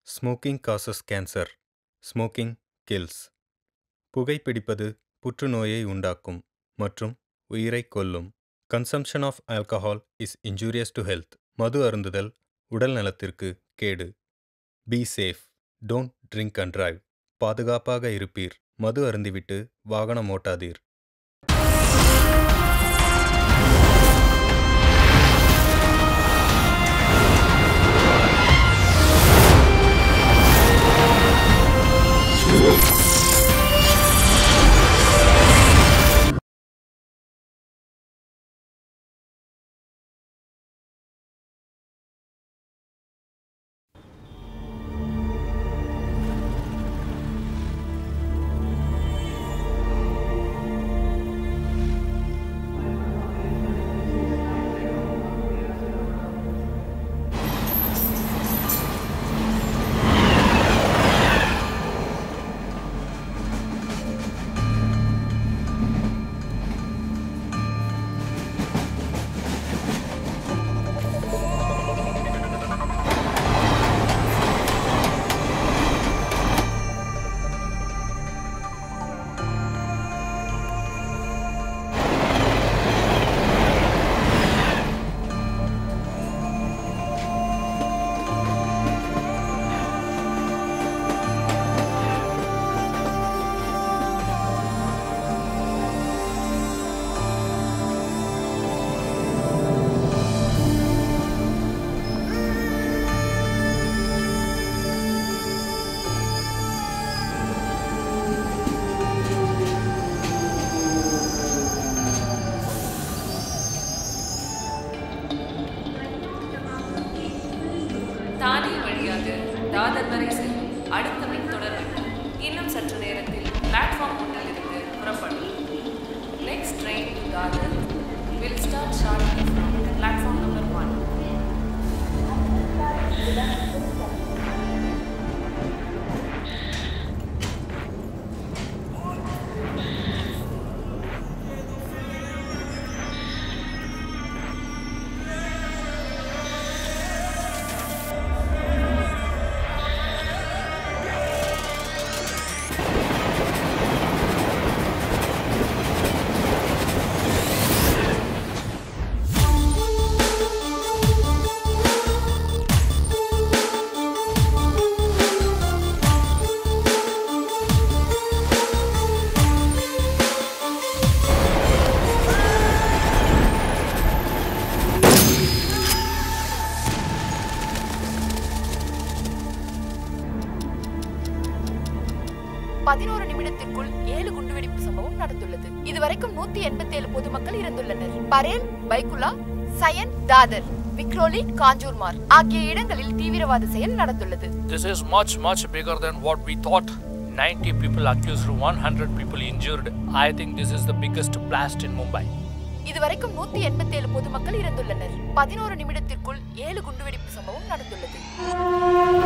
Smoking causes cancer smoking kills புகைப்பிடிப்பது புற்றுநோயை உண்டாக்கும் மற்றும் உயிரைக் கொல்லும் consumption of alcohol is injurious to health மது அருந்துதல் உடல் நலத்திற்கு கேடு be safe don't drink and drive பாதுகாப்பாக இருப்பீர் மது அருந்திவிட்டு வாகனம் ஓட்டாதீர் தானே வழியாக தாதர் வரை செல்லும் அடுத்த மின்தொடர் வண்டி இன்னும் சற்று நேரத்தில் பிளாட்ஃபார்ம் ஒன்றில் இருந்து புறப்படும் next train to Dadar will start shortly from platform number one பதினோரு நிமிடத்திற்குள் ஏழு குண்டுவெடிப்பு சம்பவம் நடந்துள்ளது இதுவரைக்கும் நூத்தி எண்பத்தி ஏழு பொதுமக்கள் இறந்துள்ளனர் பரேல் பைகுலா சயன் தாதர் விக்ரோலி காஞ்சூர்மார் ஆகிய இடங்களில் தீவிரவாத செயல் நடந்துள்ளது This is much, much bigger than what we thought. 90 people accused, 100 people injured. I think this is the biggest blast in Mumbai. இதுவரைக்கும் நூத்தி எண்பத்தி ஏழு பொதுமக்கள் இறந்துள்ளனர் பதினோரு நிமிடத்திற்குள் ஏழு குண்டுவெடிப்பு சம்பவம் நடந்துள்ளது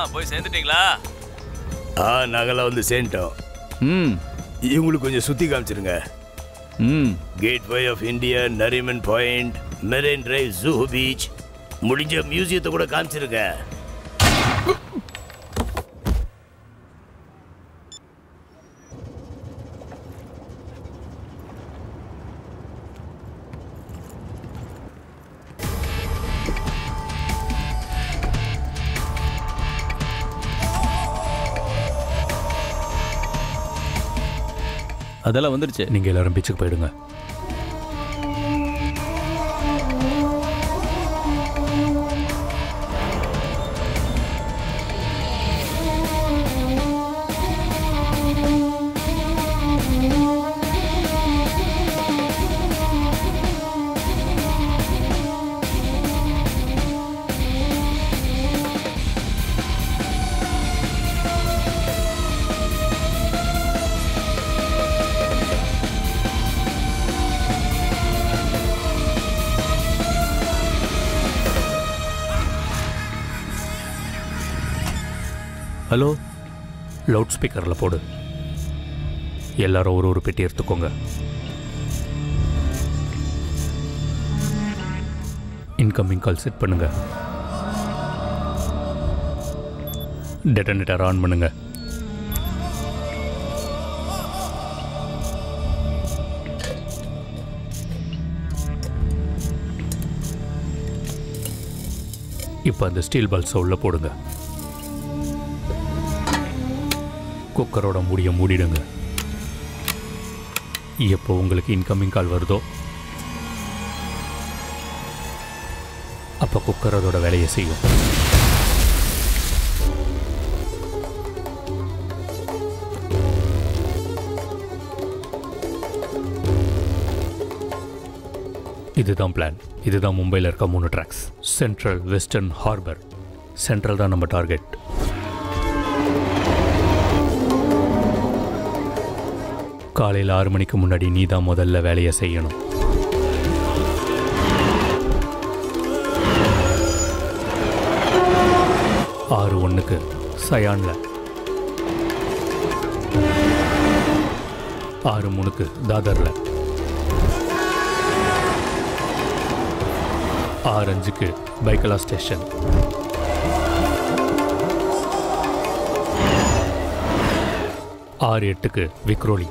போய் சேர்ந்துட்டீங்களா ஆ நாங்கெல்லாம் வந்து சேர்ந்துட்டோம் ம் இவங்களுக்கு கொஞ்சம் சுற்றி காமிச்சிருங்க hmm gateway of India Nariman point marine drive Juhu beach முடிஞ்ச மியூசியத்தை கூட காமிச்சிருங்க அதெல்லாம் வந்துருச்சு நீங்க எல்லாரும் பீச்சுக்கு போயிடுங்க ஹலோ லவுட் ஸ்பீக்கரில் போடு எல்லாரும் ஒரு ஒரு பெட்டி எடுத்துக்கோங்க இன்கமிங் கால் செட் பண்ணுங்க டெட்டனேட்டர் ஆன் பண்ணுங்க இப்போ அந்த ஸ்டீல் பால்ஸை உள்ள போடுங்க குக்கரோட மூடிய மூடிடுங்க எப்போ உங்களுக்கு இன்கமிங் கால் வருதோ அப்போ குக்கர் அதோட வேலையை செய்யும் இதுதான் பிளான் இதுதான் மும்பையில் இருக்க மூணு tracks central western harbour central தான் நம்ம டார்கெட் காலையில் ஆறு மணிக்கு முன்னாடி நீ தான் முதல்ல வேலையை செய்யணும் ஆறு ஒன்றுக்கு சயான்ல ஆறு மூணுக்கு தாதர்ல ஆறு அஞ்சுக்கு பைக்கலா ஸ்டேஷன் ஆறு எட்டுக்கு விக்ரோலி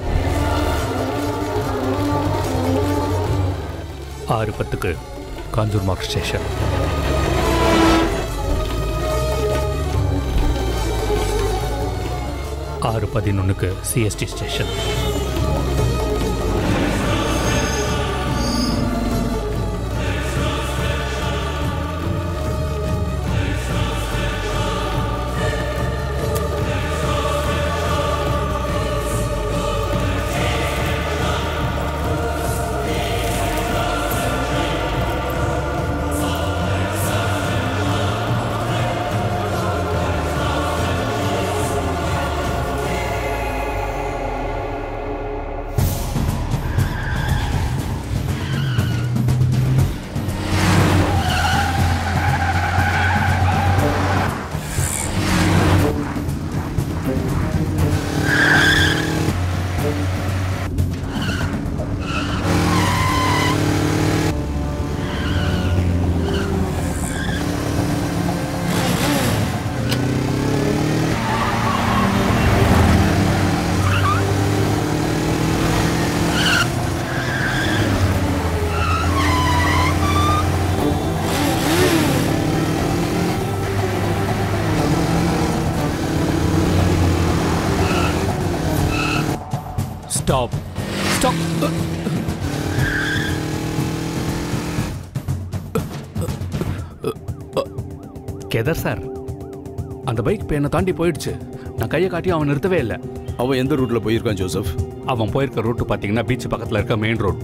ஆறு பத்துக்கு காஞ்சூர் மார்க் ஸ்டேஷன் ஆறு பதினொன்றுக்கு சிஎஸ்டி ஸ்டேஷன் ஸ்டாப் ஸ்டாப் கெதர் சார் அந்த பைக் இப்போ என்னை தாண்டி போயிடுச்சு நான் கையை காட்டி அவன் நிறுத்தவே இல்லை அவன் எந்த ரூட்ல போயிருக்கான் ஜோசப் அவன் போயிருக்க ரூட்டு பார்த்தீங்கன்னா பீச் பக்கத்தில் இருக்க main road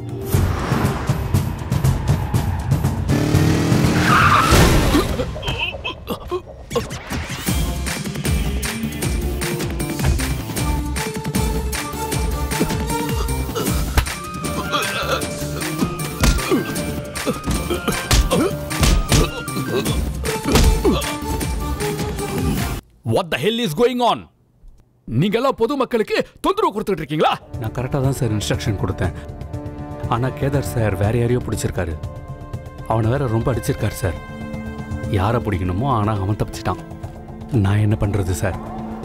what the hell is going on நீங்க எல்லாம் பொதுமக்களுக்கு தொந்தரவு கொடுத்துட்டு இருக்கீங்களா நான் கரெக்டாக தான் சார் இன்ஸ்ட்ரக்ஷன் கொடுத்தேன் ஆனால் கேதார் சார் வேற யாரையோ பிடிச்சிருக்காரு அவனை வேற ரொம்ப அடிச்சிருக்காரு சார் யாரை பிடிக்கணுமோ ஆனால் அவன் தப்பிச்சிட்டான் நான் என்ன பண்ணுறது சார்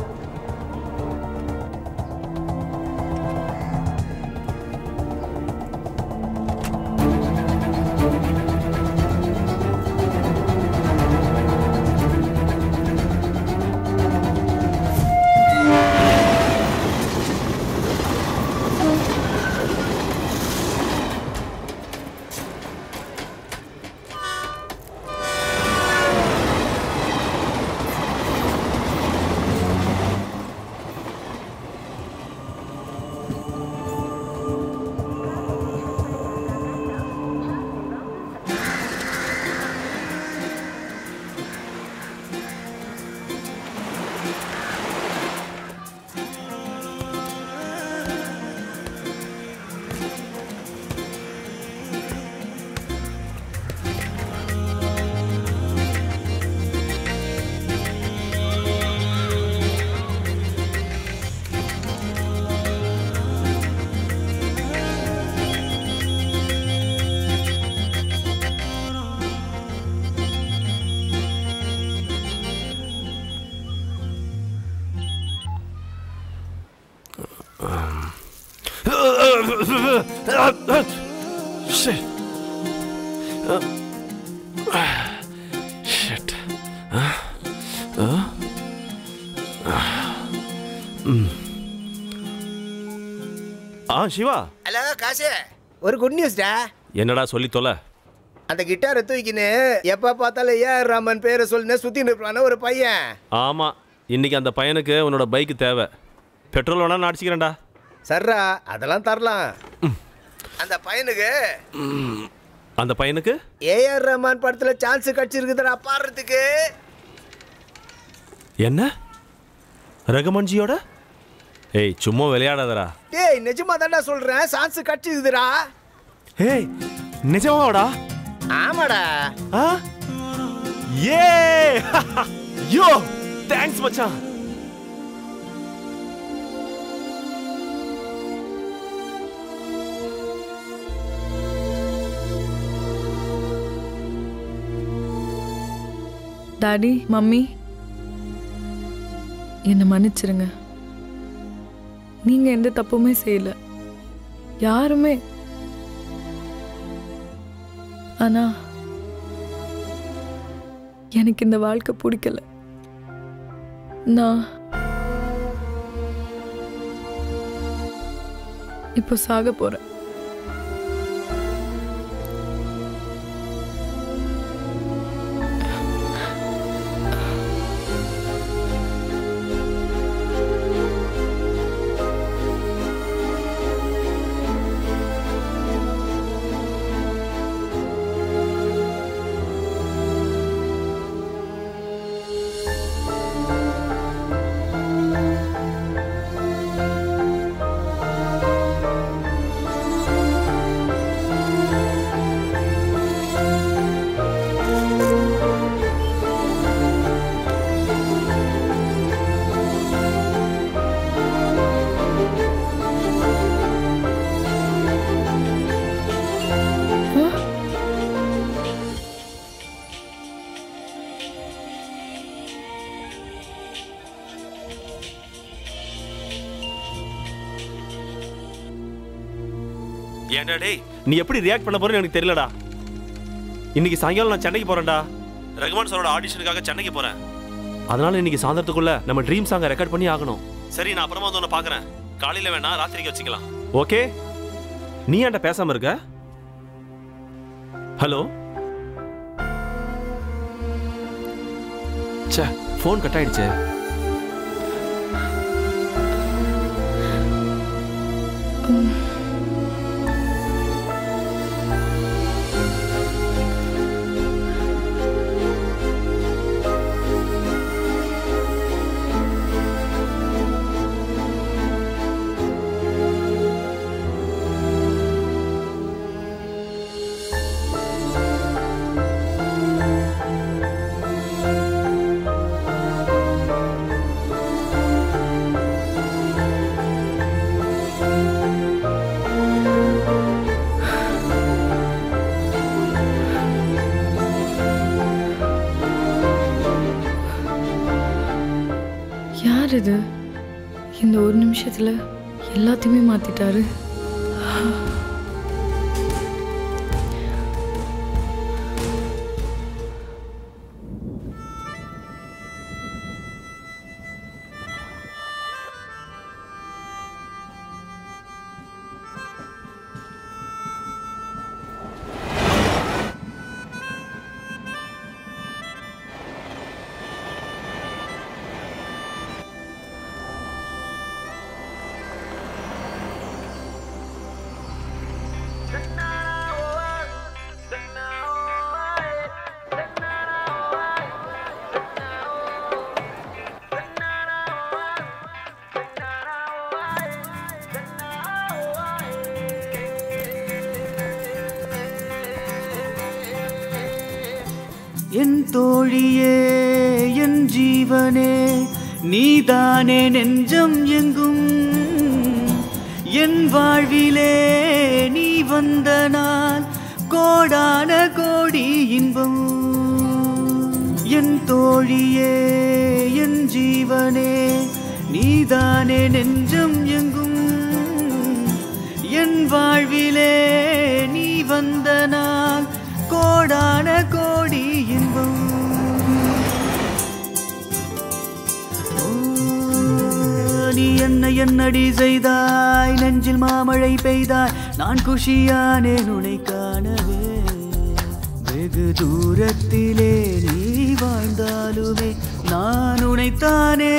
Shit. Shit. ஆ சிவா ஹலோ காசு ஒரு குட் நியூஸ்டா என்னடா சொல்லி தொலை அந்த கிட்டாரை தூக்கின்னு எப்போ பார்த்தாலும் ஏஆர் ராமன் பேரை சொல்லினே சுற்றி நிற்பான ஒரு பையன் ஆமா இன்னைக்கு அந்த பையனுக்கு உன்னோட பைக் தேவை பெட்ரோல் வேணா நான் அடிச்சுக்கிறேன்டா சர்ரா அதெல்லாம் தரலாம் அந்த பையனுக்கு அந்த பையனுக்கு ஏஆர் ரஹ்மான் படத்துல சான்ஸ் கிடைச்சிருக்குதுடா பாடுறதுக்கு என்ன ரகுமன்ஜியோட ஏய் சும்மா விளையாடாதடா டேய் நிஜமா தான்டா சொல்றேன் சான்ஸ் கிடைச்சிருக்குதுடா ஏய் நிஜமாவாடா ஆமாடா ஆ ஏ யோ தேங்க்ஸ் மச்சான் டாடி மம்மி என்னை மன்னிச்சிருங்க நீங்க எந்த தப்புமே செய்யல யாருமே ஆனா எனக்கு இந்த வாழ்க்கை பிடிக்கல நான் இப்போ சாக போறேன் ஏன்டா டேய் நீ எப்படி ரியாக்ட் பண்ண போறேன்னு எனக்கு தெரியலடா இன்னைக்கு சாயங்காலம் நான் சென்னைக்கு போறேன்டா ரகுமான் சாரோட ஆடிஷனுக்காக சென்னைக்கு போறேன் அதனால இன்னைக்கு சாயந்தரத்துக்குள்ள நம்ம ட்ரீம் சாங்கை ரெக்கார்ட் பண்ணி ஆகணும் சரி நான் அப்புறமா வந்து உன்னை பார்க்கறேன் காலையில வேணா ராத்திரிக்கு வச்சுக்கலாம் ஓகே நீ ஏன்டா பேசாம இருக்க ஹலோ ச்சே ஃபோன் கட் ஆயிடுச்சே யார் இது இந்த ஒரு நிமிஷத்துல எல்லாத்தையுமே மாத்திட்டாரு என் தோழியே என் ஜீவனே நீதானே நெஞ்சம் எங்கும் என் வாழ்விலே நீ வந்த நாள் கோடான கோடி இன்பம் என் தோழியே என் ஜீவனே நீதானே நெஞ்சம் எங்கும் என் வாழ்விலே நீ வந்த நாள் கோடான கோடி இன்பம் ஓ, நீ என்ன என்னடி செய்தாய் நெஞ்சில் மாமழை பெய்தாய் நான் குஷியானேன் உனை காணவே வெகு தூரத்திலே நீ வாழ்ந்தாலுமே நான் உனைத்தானே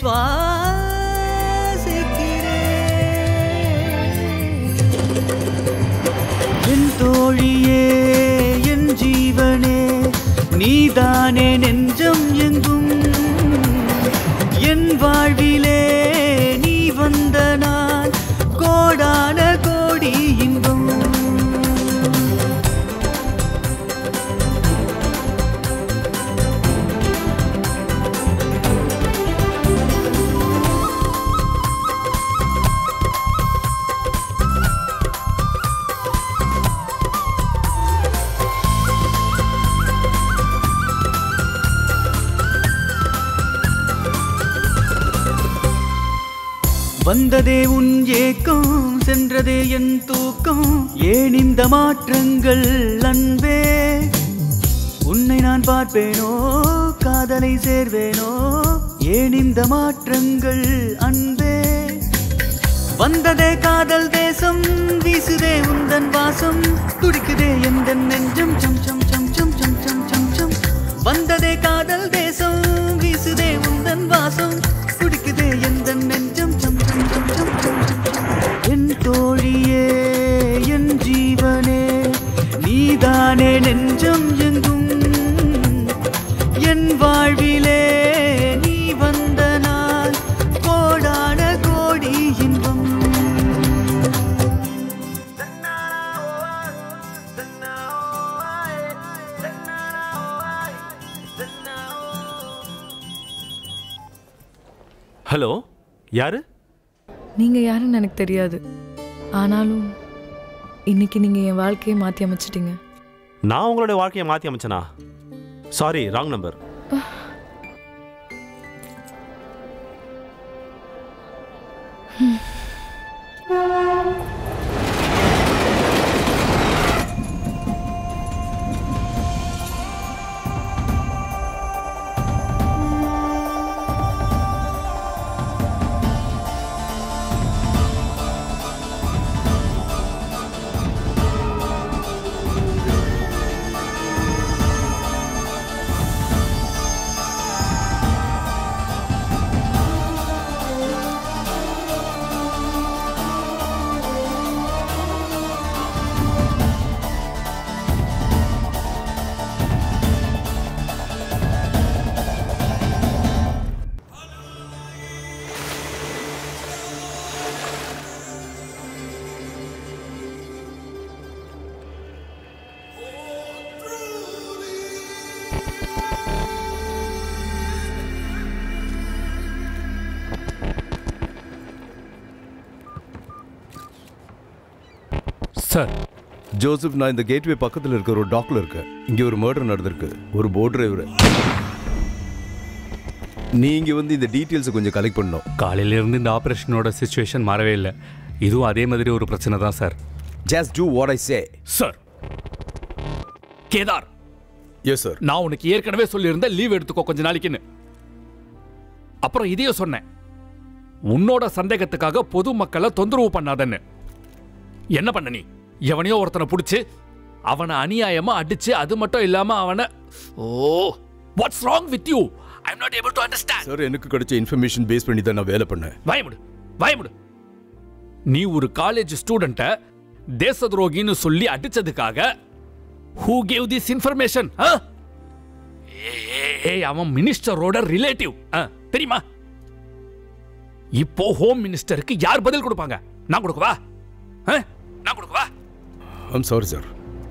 சுவாசிக்கிறேன் என் தோழியே என் ஜீவனே நீதானே நெஞ்சம் எங்கும் என் வாழ்விலே நீ வந்த நாள் கோடான கோடி இன்பம் வந்ததே உன் ஏக்கம் சென்றதே என் தூக்கம் ஏன் இந்த மாற்றங்கள் அன்பே உன்னை நான் பார்ப்பேனோ காதலை சேர்வேனோ ஏன் இந்த மாற்றங்கள் அன்பே வந்ததே காதல் தேசம் வீசுதே உந்தன் வாசம் துடிக்குதே எந்த நெஞ்சம் சம் சம் சம் சம் சம் சம் சம் சம் வந்ததே காதல் தேசம் வீசுதே உந்தன் வாசம் துடிக்குதே எந்த நெஞ்சம் சம் சம் சம் சம் சம் சம் சம். என் தோழியே என் ஜீவனே நீதானே நெஞ்சம் எங்கும் என் வாழ்விலே நீ வந்த நாள் கோடான கோடி இன்பம் ஹலோ யாரு நீங்க யாருன்னு எனக்கு தெரியாது ஆனாலும் இன்னைக்கு நீங்க என் வாழ்க்கையை மாத்தி அமைச்சிட்டீங்க நான் உங்களுடைய வாழ்க்கையை மாற்றி அமைச்சனா sorry wrong number sir Joseph நான் இந்த கேட்வே பக்கத்தில் இருக்கிற ஒரு டாக்ல இருக்கேன் இங்கே ஒரு மர்டர் நடந்திருக்கு ஒரு போட் டிரைவர் நீங்க வந்து இந்த டீட்டெயில்ஸை கொஞ்சம் கலெக்ட் பண்ணணும் காலையில இருந்து இந்த ஆபரேஷனோட சுச்சுவேஷன் மாறவே இல்லை இதுவும் அதே மாதிரி ஒரு பிரச்சனை தான் sir just do what I say sir Kedar yes sir நான் உனக்கு ஏற்கனவே சொல்லியிருந்தேன் லீவ் எடுத்துக்கோ கொஞ்ச நாளைக்குன்னு அப்புறம் இதையும் சொன்னேன் உன்னோட சந்தேகத்துக்காக பொதுமக்களை தொந்தரவு பண்ணாதன்னு என்ன பண்ண நீ எவனையோ ஒருத்தனை பிடிச்சு அவனை அநியாயமா அடிச்சு அது மட்டும் இல்லாம அவனை oh what's wrong with you I am not able to understand sir எனக்கு கிடைச்ச இன்ஃபர்மேஷன் பேஸ் பண்ணி தான் நான் வேலை பண்ணேன் பயமுடு பயமுடு நீ ஒரு காலேஜ் ஸ்டூடெண்ட்ட தேச துரோகின்னு சொல்லி அடிச்சதுக்காக ஹூ கேவ் திஸ் இன்ஃபர்மேஷன் ஏய் அவன் மினிஸ்டரோட ரிலேட்டிவ் தெரியுமா இப்போ ஹோம் மினிஸ்டருக்கு யார் பதில் கொடுப்பாங்க நான் கொடுக்கவா ஆ? நான் கொடுக்கவா I'm sorry sir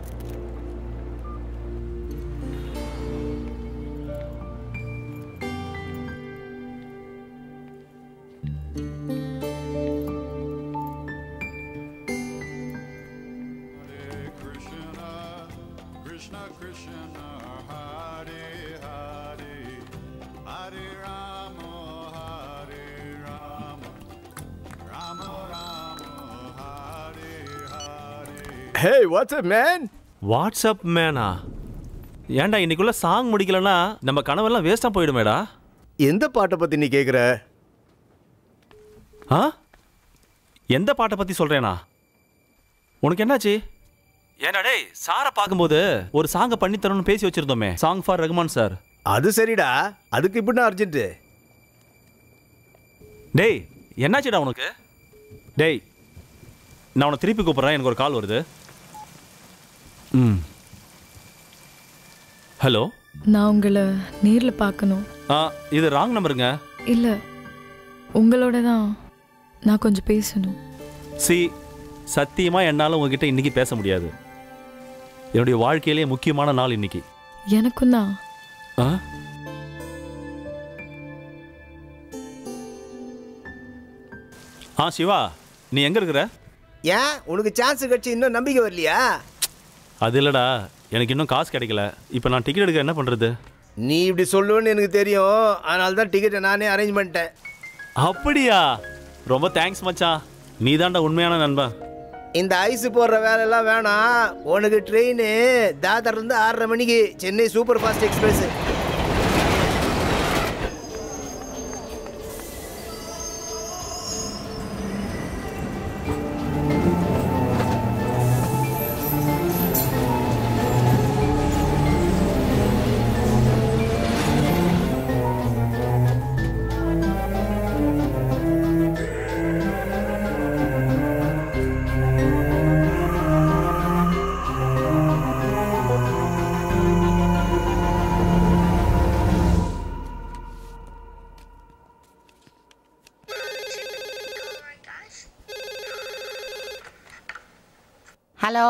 hey what's up man what's up மேனா ஏன்டா இன்னைக்குள்ள சாங் முடிக்கலன்னா நம்ம கனவெல்லாம் வேஸ்ட்டாக போயிடுமேடா எந்த பாட்டை பத்தி நீ கேக்குற ஆ எந்த பாட்டை பற்றி சொல்கிறேனா உனக்கு என்னாச்சு ஏன்டா டேய் சாரை பார்க்கும்போது ஒரு சாங்கை பண்ணி தரணும்னு பேசி வச்சிருந்தோமே சாங் ஃபார் ரகுமான் சார் அது சரிடா அதுக்கு இப்படின்னா அர்ஜென்ட் டேய் என்னாச்சுடா உனக்கு டேய் நான் உன்னை திருப்பி கூப்பிட்றேன் எனக்கு ஒரு கால் வருது ம் ஹலோ நான் உங்களை நேரில் பார்க்கணும் ஆ இது ராங் நம்பருங்க இல்லை உங்களோட தான் நான் கொஞ்சம் பேசணும் சி சத்தியமாக என்னால் உங்ககிட்ட இன்னைக்கு பேச முடியாது என்னுடைய வாழ்க்கையிலேயே முக்கியமான நாள் இன்னைக்கு எனக்கும் தான் ஆ ஆ சிவா நீ எங்கே இருக்கிற ஏன் உனக்கு சான்ஸ் கிடைச்சி இன்னும் நம்பிக்கை வரலையா அது இல்லைடா எனக்கு இன்னும் காசு கிடைக்கல இப்போ நான் டிக்கெட் எடுக்க என்ன பண்ணுறது நீ இப்படி சொல்லுவேன்னு எனக்கு தெரியும் அதனால தான் டிக்கெட்டை நானே அரேஞ்ச் பண்ணிட்டேன் அப்படியா ரொம்ப தேங்க்ஸ் மச்சான் நீ தான்டா உண்மையான நண்பன் இந்த ஐஸ் போடுற வேலையெல்லாம் வேணாம் உனக்கு ட்ரெயின் தாதர் இருந்து ஆறரை மணிக்கு Chennai super fast express hello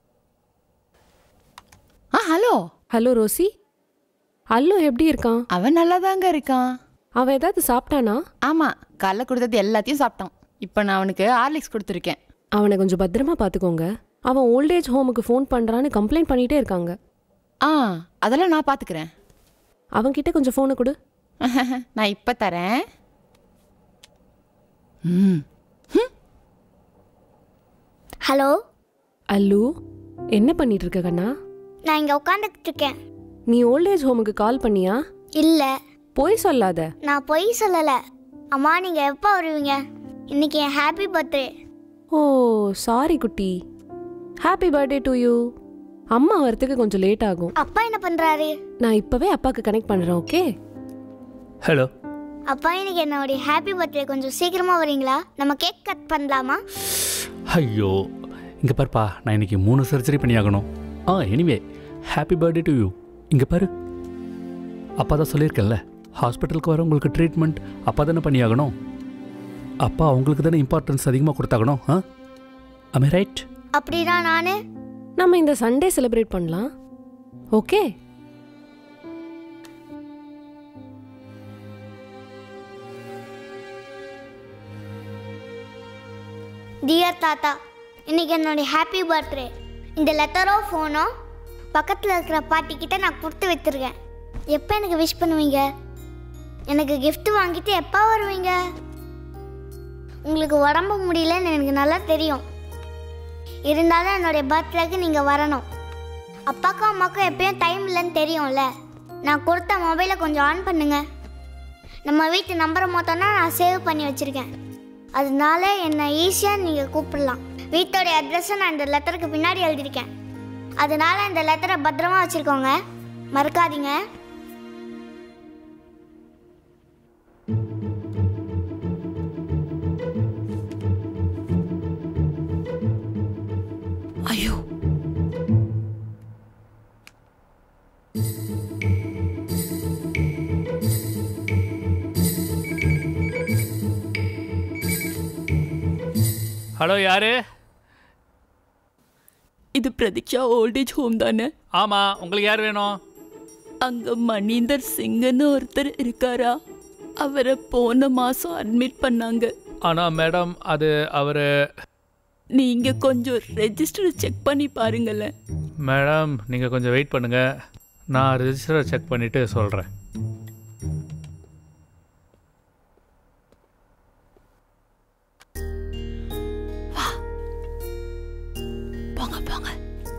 ah hello hello Rosie அல்லு எப்படி இருக்கான் அவன் நல்லா தாங்க இருக்கான் அவன் ஏதாவது சாப்பிட்டானா ஆமா காலைல கொடுத்தது எல்லாத்தையும் சாப்பிட்டான் இப்போ நான் அவனுக்கு ஹார்லிக்ஸ் கொடுத்துருக்கேன் அவனை கொஞ்சம் பத்திரமா பார்த்துக்கோங்க அவன் ஓல்டேஜ் ஹோமுக்கு ஃபோன் பண்ணுறான்னு கம்ப்ளைண்ட் பண்ணிகிட்டே இருக்காங்க ஆ அதெல்லாம் நான் பார்த்துக்கிறேன் அவன்கிட்ட கொஞ்சம் ஃபோனை கொடு நான் இப்போ தரேன் ம் ஹலோ அல்லு என்ன பண்ணிட்டு இருக்க கண்ணா நான் இங்கே உட்காந்துக்கிட்டு இருக்கேன் நீ ஓல்டேஜ் ஹோமுக்கு கால் பண்ணியா இல்லை போய் சொல்லாத நான் பொய் சொல்லலை அம்மா நீங்கள் எப்போ வருவீங்க இன்னைக்கு என் ஹாப்பி பர்த்டே ஓ சாரி குட்டி ஹாப்பி பர்த்டே டு யூ அம்மா வரத்துக்கு கொஞ்சம் லேட் ஆகும் அப்பா என்ன பண்ணுறாரு நான் இப்போவே அப்பாவுக்கு கனெக்ட் பண்ணுறேன் ஓகே ஹலோ அப்பா இன்னைக்கு என்னுடைய ஹாப்பி பர்த்டே கொஞ்சம் சீக்கிரமாக வரீங்களா நம்ம கேக் கட் பண்ணலாமா ஐயோ இங்கே பாருப்பா நான் இன்னைக்கு மூணு சர்ஜரி பண்ணியாகணும் ah anyway happy birthday to you இங்கே பாரு அப்பா தான் சொல்லியிருக்கேன்ல ஹாஸ்பிட்டலுக்கு வர உங்களுக்கு ட்ரீட்மெண்ட் அப்பா தானே பண்ணியாகணும் அப்பா அவங்களுக்கு தானே இம்பார்ட்டன்ஸ் அதிகமாக கொடுத்தாகணும் ஆ அமே ரைட் அப்படின்னா நான் நம்ம இந்த சண்டே செலிப்ரேட் பண்ணலாம் ஓகே டியர் தாத்தா இன்னைக்கு என்னுடைய ஹாப்பி பர்த்டே இந்த லெட்டரோ ஃபோனோ பக்கத்தில் இருக்கிற பாட்டிக்கிட்ட நான் கொடுத்து வச்சிருக்கேன் எப்போ எனக்கு விஷ் பண்ணுவீங்க எனக்கு gift வாங்கிட்டு எப்போ வருவீங்க உங்களுக்கு உடம்பு முடியலன்னு எனக்கு நல்லா தெரியும் இருந்தாலும் என்னுடைய பர்த்டேக்கு நீங்கள் வரணும் அப்பாக்கும் அம்மாக்கும் எப்பயும் டைம் இல்லைன்னு தெரியும்ல நான் கொடுத்த மொபைலை கொஞ்சம் ஆன் பண்ணுங்க நம்ம வீட்டு நம்பரை மொத்தம்னா நான் சேவ் பண்ணி வச்சுருக்கேன் அதனால என்னை ஈஸியாக நீங்கள் கூப்பிடலாம் வீட்டோடைய அட்ரஸை நான் இந்த லெட்டருக்கு பின்னாடி எழுதியிருக்கேன் அதனால இந்த லெட்டரை பத்திரமா வச்சுருக்கோங்க மறக்காதீங்க ஐயோ ஹலோ யாரு இது பிரதீக்ஷா ஓல்டேஜ் ஹோம் தானே ஆமா உங்களுக்கு யார் வேணும் அங்க மணீந்தர் சிங்னு ஒருத்தர் இருக்காரா அவரை போன மாசம் அட்மிட் பண்ணாங்க ஆனா மேடம் அது அவரு நீங்க கொஞ்சம் ரெஜிஸ்டர் செக் பண்ணி பாருங்களேன் மேடம் நீங்க கொஞ்சம் வெயிட் பண்ணுங்க நான் ரெஜிஸ்டரை செக் பண்ணிட்டு சொல்றேன் போங்க போங்க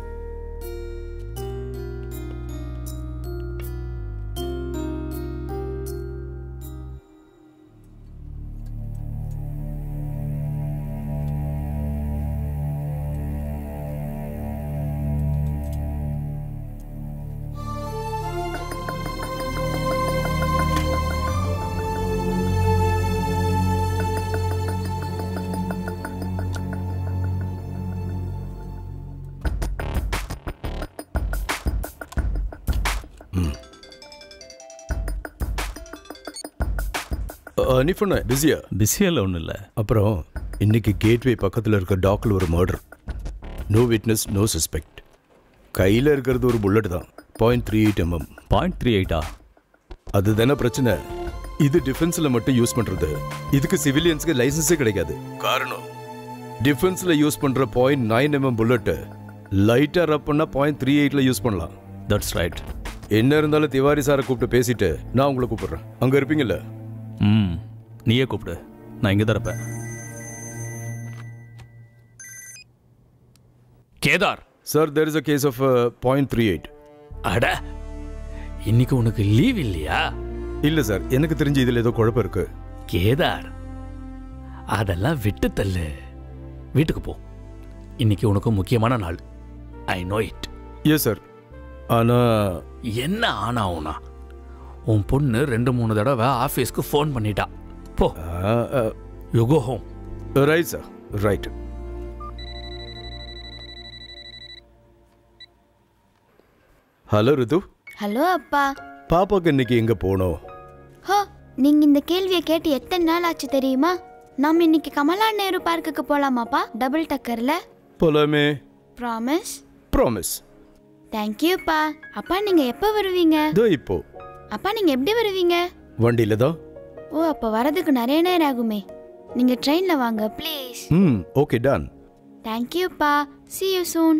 அனிஃபண்ண பிஸியா பிஸியெல்லாம் ஒன்றும் இல்லை அப்புறம் இன்னைக்கு கேட்வே பக்கத்தில் இருக்க டாக்கில் ஒரு murder no witness no suspect கையில் இருக்கிறது ஒரு புல்லட் தான் point three eight mm point three எயிட்டா அதுதானே பிரச்சனை இது டிஃபென்ஸில் மட்டும் யூஸ் பண்ணுறது இதுக்கு சிவிலியன்ஸ்க்கு லைசன்ஸே கிடைக்காது காரணம் டிஃபென்ஸில் யூஸ் பண்ணுற பாயிண்ட் நைன் எம்எம் புல்லட்டு லைட்டாக ரப் பண்ணால் பாயிண்ட் த்ரீ எயிட்டில் யூஸ் பண்ணலாம் தட்ஸ் ரைட் என்ன இருந்தாலும் திவாரி சாரை கூப்பிட்டு பேசிட்டு நான் உங்களை கூப்பிடுறேன் அங்கே இருப்பீங்கல்ல ம் நீயே கூப்பிடு நான் இங்கே தான் இருப்பேன் Kedar sir there is a case of point three eight அட இன்னைக்கு உனக்கு லீவ் இல்லையா இல்லை சார் எனக்கு தெரிஞ்சு இதில் ஏதோ குழப்பம் இருக்கு கேதார் அதெல்லாம் விட்டு தள்ளு வீட்டுக்கு போ இன்னைக்கு உனக்கு முக்கியமான நாள் I know it yes sir ஆனால் என்ன ஆனாவுனா உன் பொண்ணு ரெண்டு மூணு தடவை ஆஃபீஸ்க்கு ஃபோன் பண்ணிட்டா போ you go home right sir right hello Ritu hello அப்பா பாப்பாக்கு இன்னைக்கு எங்கே போனோம் ஹோ நீங்க இந்த கேள்வியை கேட்டு எத்தனை நாள் ஆச்சு தெரியுமா நாம் இன்னைக்கு கமலா நேரு பார்க்குக்கு போலாமாப்பா டபுள் டக்கர்ல போலாமே ப்ராமிஸ் ப்ராமிஸ் தேங்க்யூப்பா அப்பா நீங்க எப்போ வருவீங்க இதோ இப்போ அப்பா நீங்க எப்படி வருவீங்க வண்டியில தான் ஓ அப்போ வரதுக்கு நிறைய நேரம் ஆகுமே நீங்க ட்ரெயின்ல வாங்க ப்ளீஸ் ம் ஓகே டன் தேங்க்யூப்பா see you soon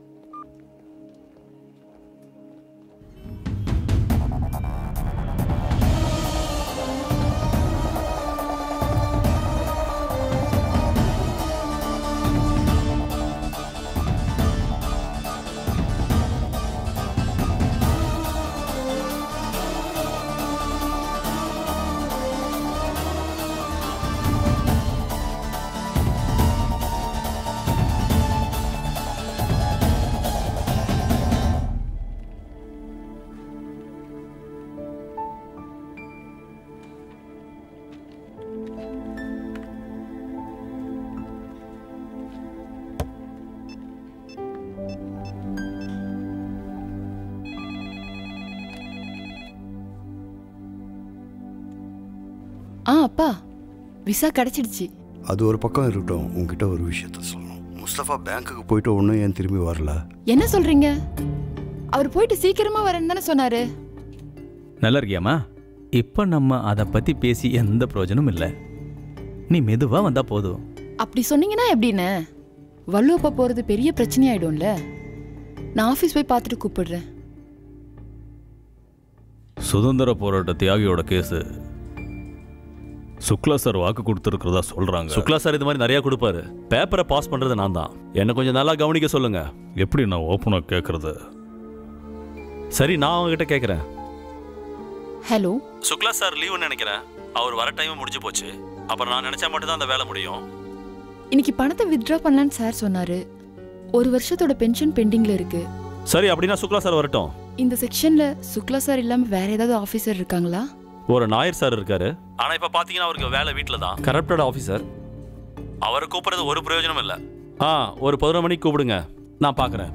ஆ அப்பா விசா கிடைச்சிடுச்சு அது ஒரு பக்கம் இருக்கட்டும் உங்ககிட்ட ஒரு விஷயத்த சொல்லணும் முஸ்தபா பேங்க்குக்கு போயிட்டு ஒன்றும் ஏன் திரும்பி வரல என்ன சொல்றீங்க அவர் போயிட்டு சீக்கிரமா வரேன்னு தானே சொன்னாரு நல்லா இருக்கியாம்மா இப்போ நம்ம அதை பற்றி பேசி எந்த பிரயோஜனமும் இல்லை நீ மெதுவாக வந்தால் போதும் அப்படி சொன்னீங்கன்னா எப்படின்னு வள்ளுவப்பா போறது பெரிய பிரச்சனையாயிடும்ல நான் ஆஃபீஸ் போய் பார்த்துட்டு கூப்பிடுறேன் சுதந்திர போராட்ட தியாகியோட கேஸு சுக்லா சார் வாக்கு கொடுத்துருக்கிறதா சொல்றாங்க சுக்லா சார் இது மாதிரி நிறைய கொடுப்பாரு பேப்பரை பாஸ் பண்றது நான் தான் என்ன கொஞ்சம் நல்லா கவனிக்க சொல்லுங்க எப்படி நான் ஓப்பனாக கேட்கறது சரி நான் அவங்ககிட்ட கேட்குறேன் ஹலோ சுக்லா சார் லீவுன்னு நினைக்கிறேன் அவர் வர டைம் முடிஞ்சு போச்சு அப்புறம் நான் நினைச்சா மட்டும் தான் அந்த வேலை முடியும் இன்னைக்கு பணத்தை வித்ட்ரா பண்ணலான்னு சார் சொன்னாரு ஒரு வருஷத்தோட பென்ஷன் பெண்டிங்ல இருக்கு சரி அப்படின்னா சுக்லா சார் வரட்டும் இந்த செக்ஷன்ல சுக்லா சார் இல்லாம வேற ஏதாவது ஆபீசர் இருக்காங்களா ஒரு நாயர் சார் இருக்காரு ஆனா இப்ப பாத்தீங்கன்னா அவருக்கு வேலை வீட்டில் தான் கரப்டட் ஆஃபீஸர் அவரை கூப்பிடுறது ஒரு பிரயோஜனம் இல்லை ஆ ஒரு பதினொரு மணிக்கு கூப்பிடுங்க நான் பார்க்குறேன்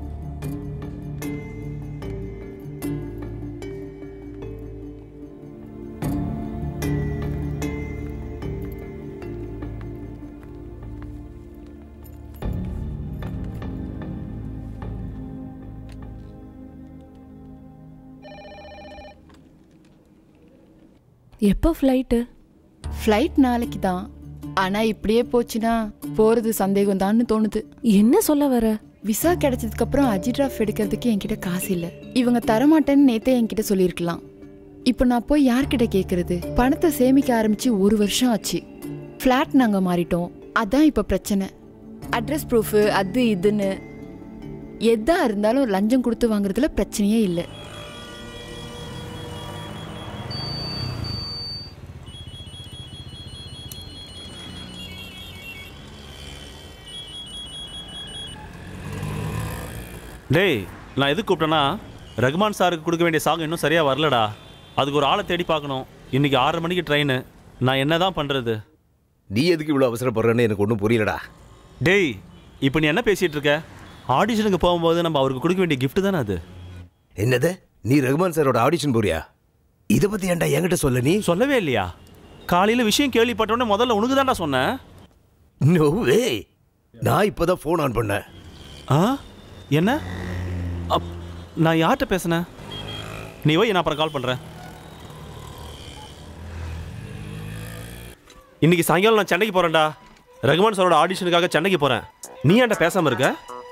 எப்போ ஃப்ளைட்டு ஃப்ளைட் நாளைக்கு தான் ஆனா இப்படியே போச்சுன்னா போறது சந்தேகம் தான்னு தோணுது என்ன சொல்ல வர விசா கிடைச்சதுக்கு அப்புறம் அஜிட்ராஃப் எடுக்கிறதுக்கு என்கிட்ட காசு இல்ல இவங்க தரமாட்டேன்னு நேத்தே என்கிட்ட சொல்லியிருக்கலாம் இப்போ நான் போய் யார்கிட்ட கேட்கறது பணத்தை சேமிக்க ஆரம்பிச்சு ஒரு வருஷம் ஆச்சு ஃப்ளாட் நாங்க மாறிட்டோம் அதான் இப்போ பிரச்சனை அட்ரஸ் ப்ரூஃபு அது இதுன்னு எதா இருந்தாலும் லஞ்சம் கொடுத்து வாங்குறதுல பிரச்சனையே இல்லை டேய் நான் எதுக்கு கூப்பிட்டேன்னா ரகுமான் சாருக்கு கொடுக்க வேண்டிய சாங் இன்னும் சரியா வரலடா அதுக்கு ஒரு ஆளை தேடி பார்க்கணும் இன்னைக்கு ஆறரை மணிக்கு ட்ரெயின் நான் என்னதான் பண்றது நீ எதுக்கு இவ்வளோ அவசரப்படுறேன்னு எனக்கு ஒன்றும் புரியலடா டேய் இப்போ நீ என்ன பேசிட்டு இருக்க ஆடிஷனுக்கு போகும்போது நம்ம அவருக்கு கொடுக்க வேண்டிய gift தானே அது என்னது நீ ரகுமான் சாரோட ஆடிஷன் போறியா இதை பத்தி ஏன்டா என்கிட்ட சொல்ல நீ சொல்லவே இல்லையா காலையில விஷயம் கேள்விப்பட்டோன்னே முதல்ல உனக்கு தான்டா சொன்னேன் நோ வே நான் இப்போதான் ஃபோன் ஆன் பண்ணேன் ஆ என்ன அப் நான் யார்கிட்ட பேசினேன் நீ வை நான் அப்புறம் கால் பண்ணுறேன் இன்னைக்கு சாயங்காலம் நான் சென்னைக்கு போகிறேன்டா ரகுமான் சாரோட ஆடிஷனுக்காக சென்னைக்கு போகிறேன் நீ ஏன்டா பேசாமல் இருக்க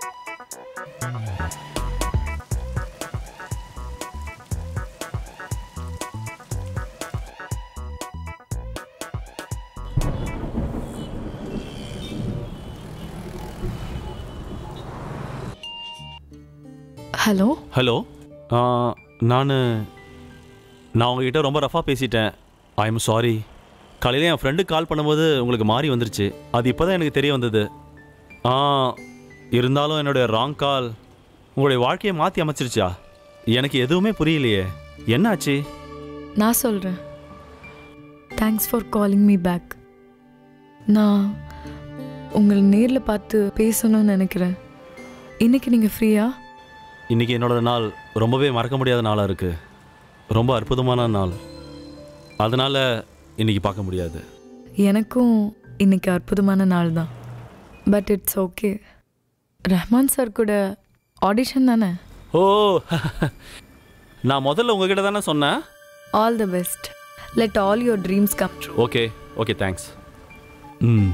ஹலோ ஹலோ நான் நான் உங்ககிட்ட ரொம்ப ரஃபாக பேசிட்டேன் ஐ எம் சாரி காலையில் என் ஃப்ரெண்டு கால் பண்ணும்போது உங்களுக்கு மாறி வந்துருச்சு அது இப்போ தான் எனக்கு தெரிய வந்தது ஆ இருந்தாலும் என்னுடைய ராங் கால் உங்களுடைய வாழ்க்கையை மாற்றி அமைச்சிருச்சா எனக்கு எதுவுமே புரியலையே என்னாச்சு நான் சொல்கிறேன் thanks for calling me back நான் உங்களை நேரில் பார்த்து பேசணும்னு நினைக்கிறேன் இன்னைக்கு நீங்கள் ஃப்ரீயா இன்னைக்கு என்னோட நாள் ரொம்பவே மறக்க முடியாத நாளாக இருக்குது ரொம்ப அற்புதமான நாள் அதனால் இன்னைக்கு பார்க்க முடியாது எனக்கும் இன்னைக்கு அற்புதமான நாள் தான் but it's okay Rahman sir கூட ஆடிஷன் தானே ஓ நான் முதல்ல உங்ககிட்ட தானே சொன்னேன் all the best let all your dreams come true okay okay thanks hmm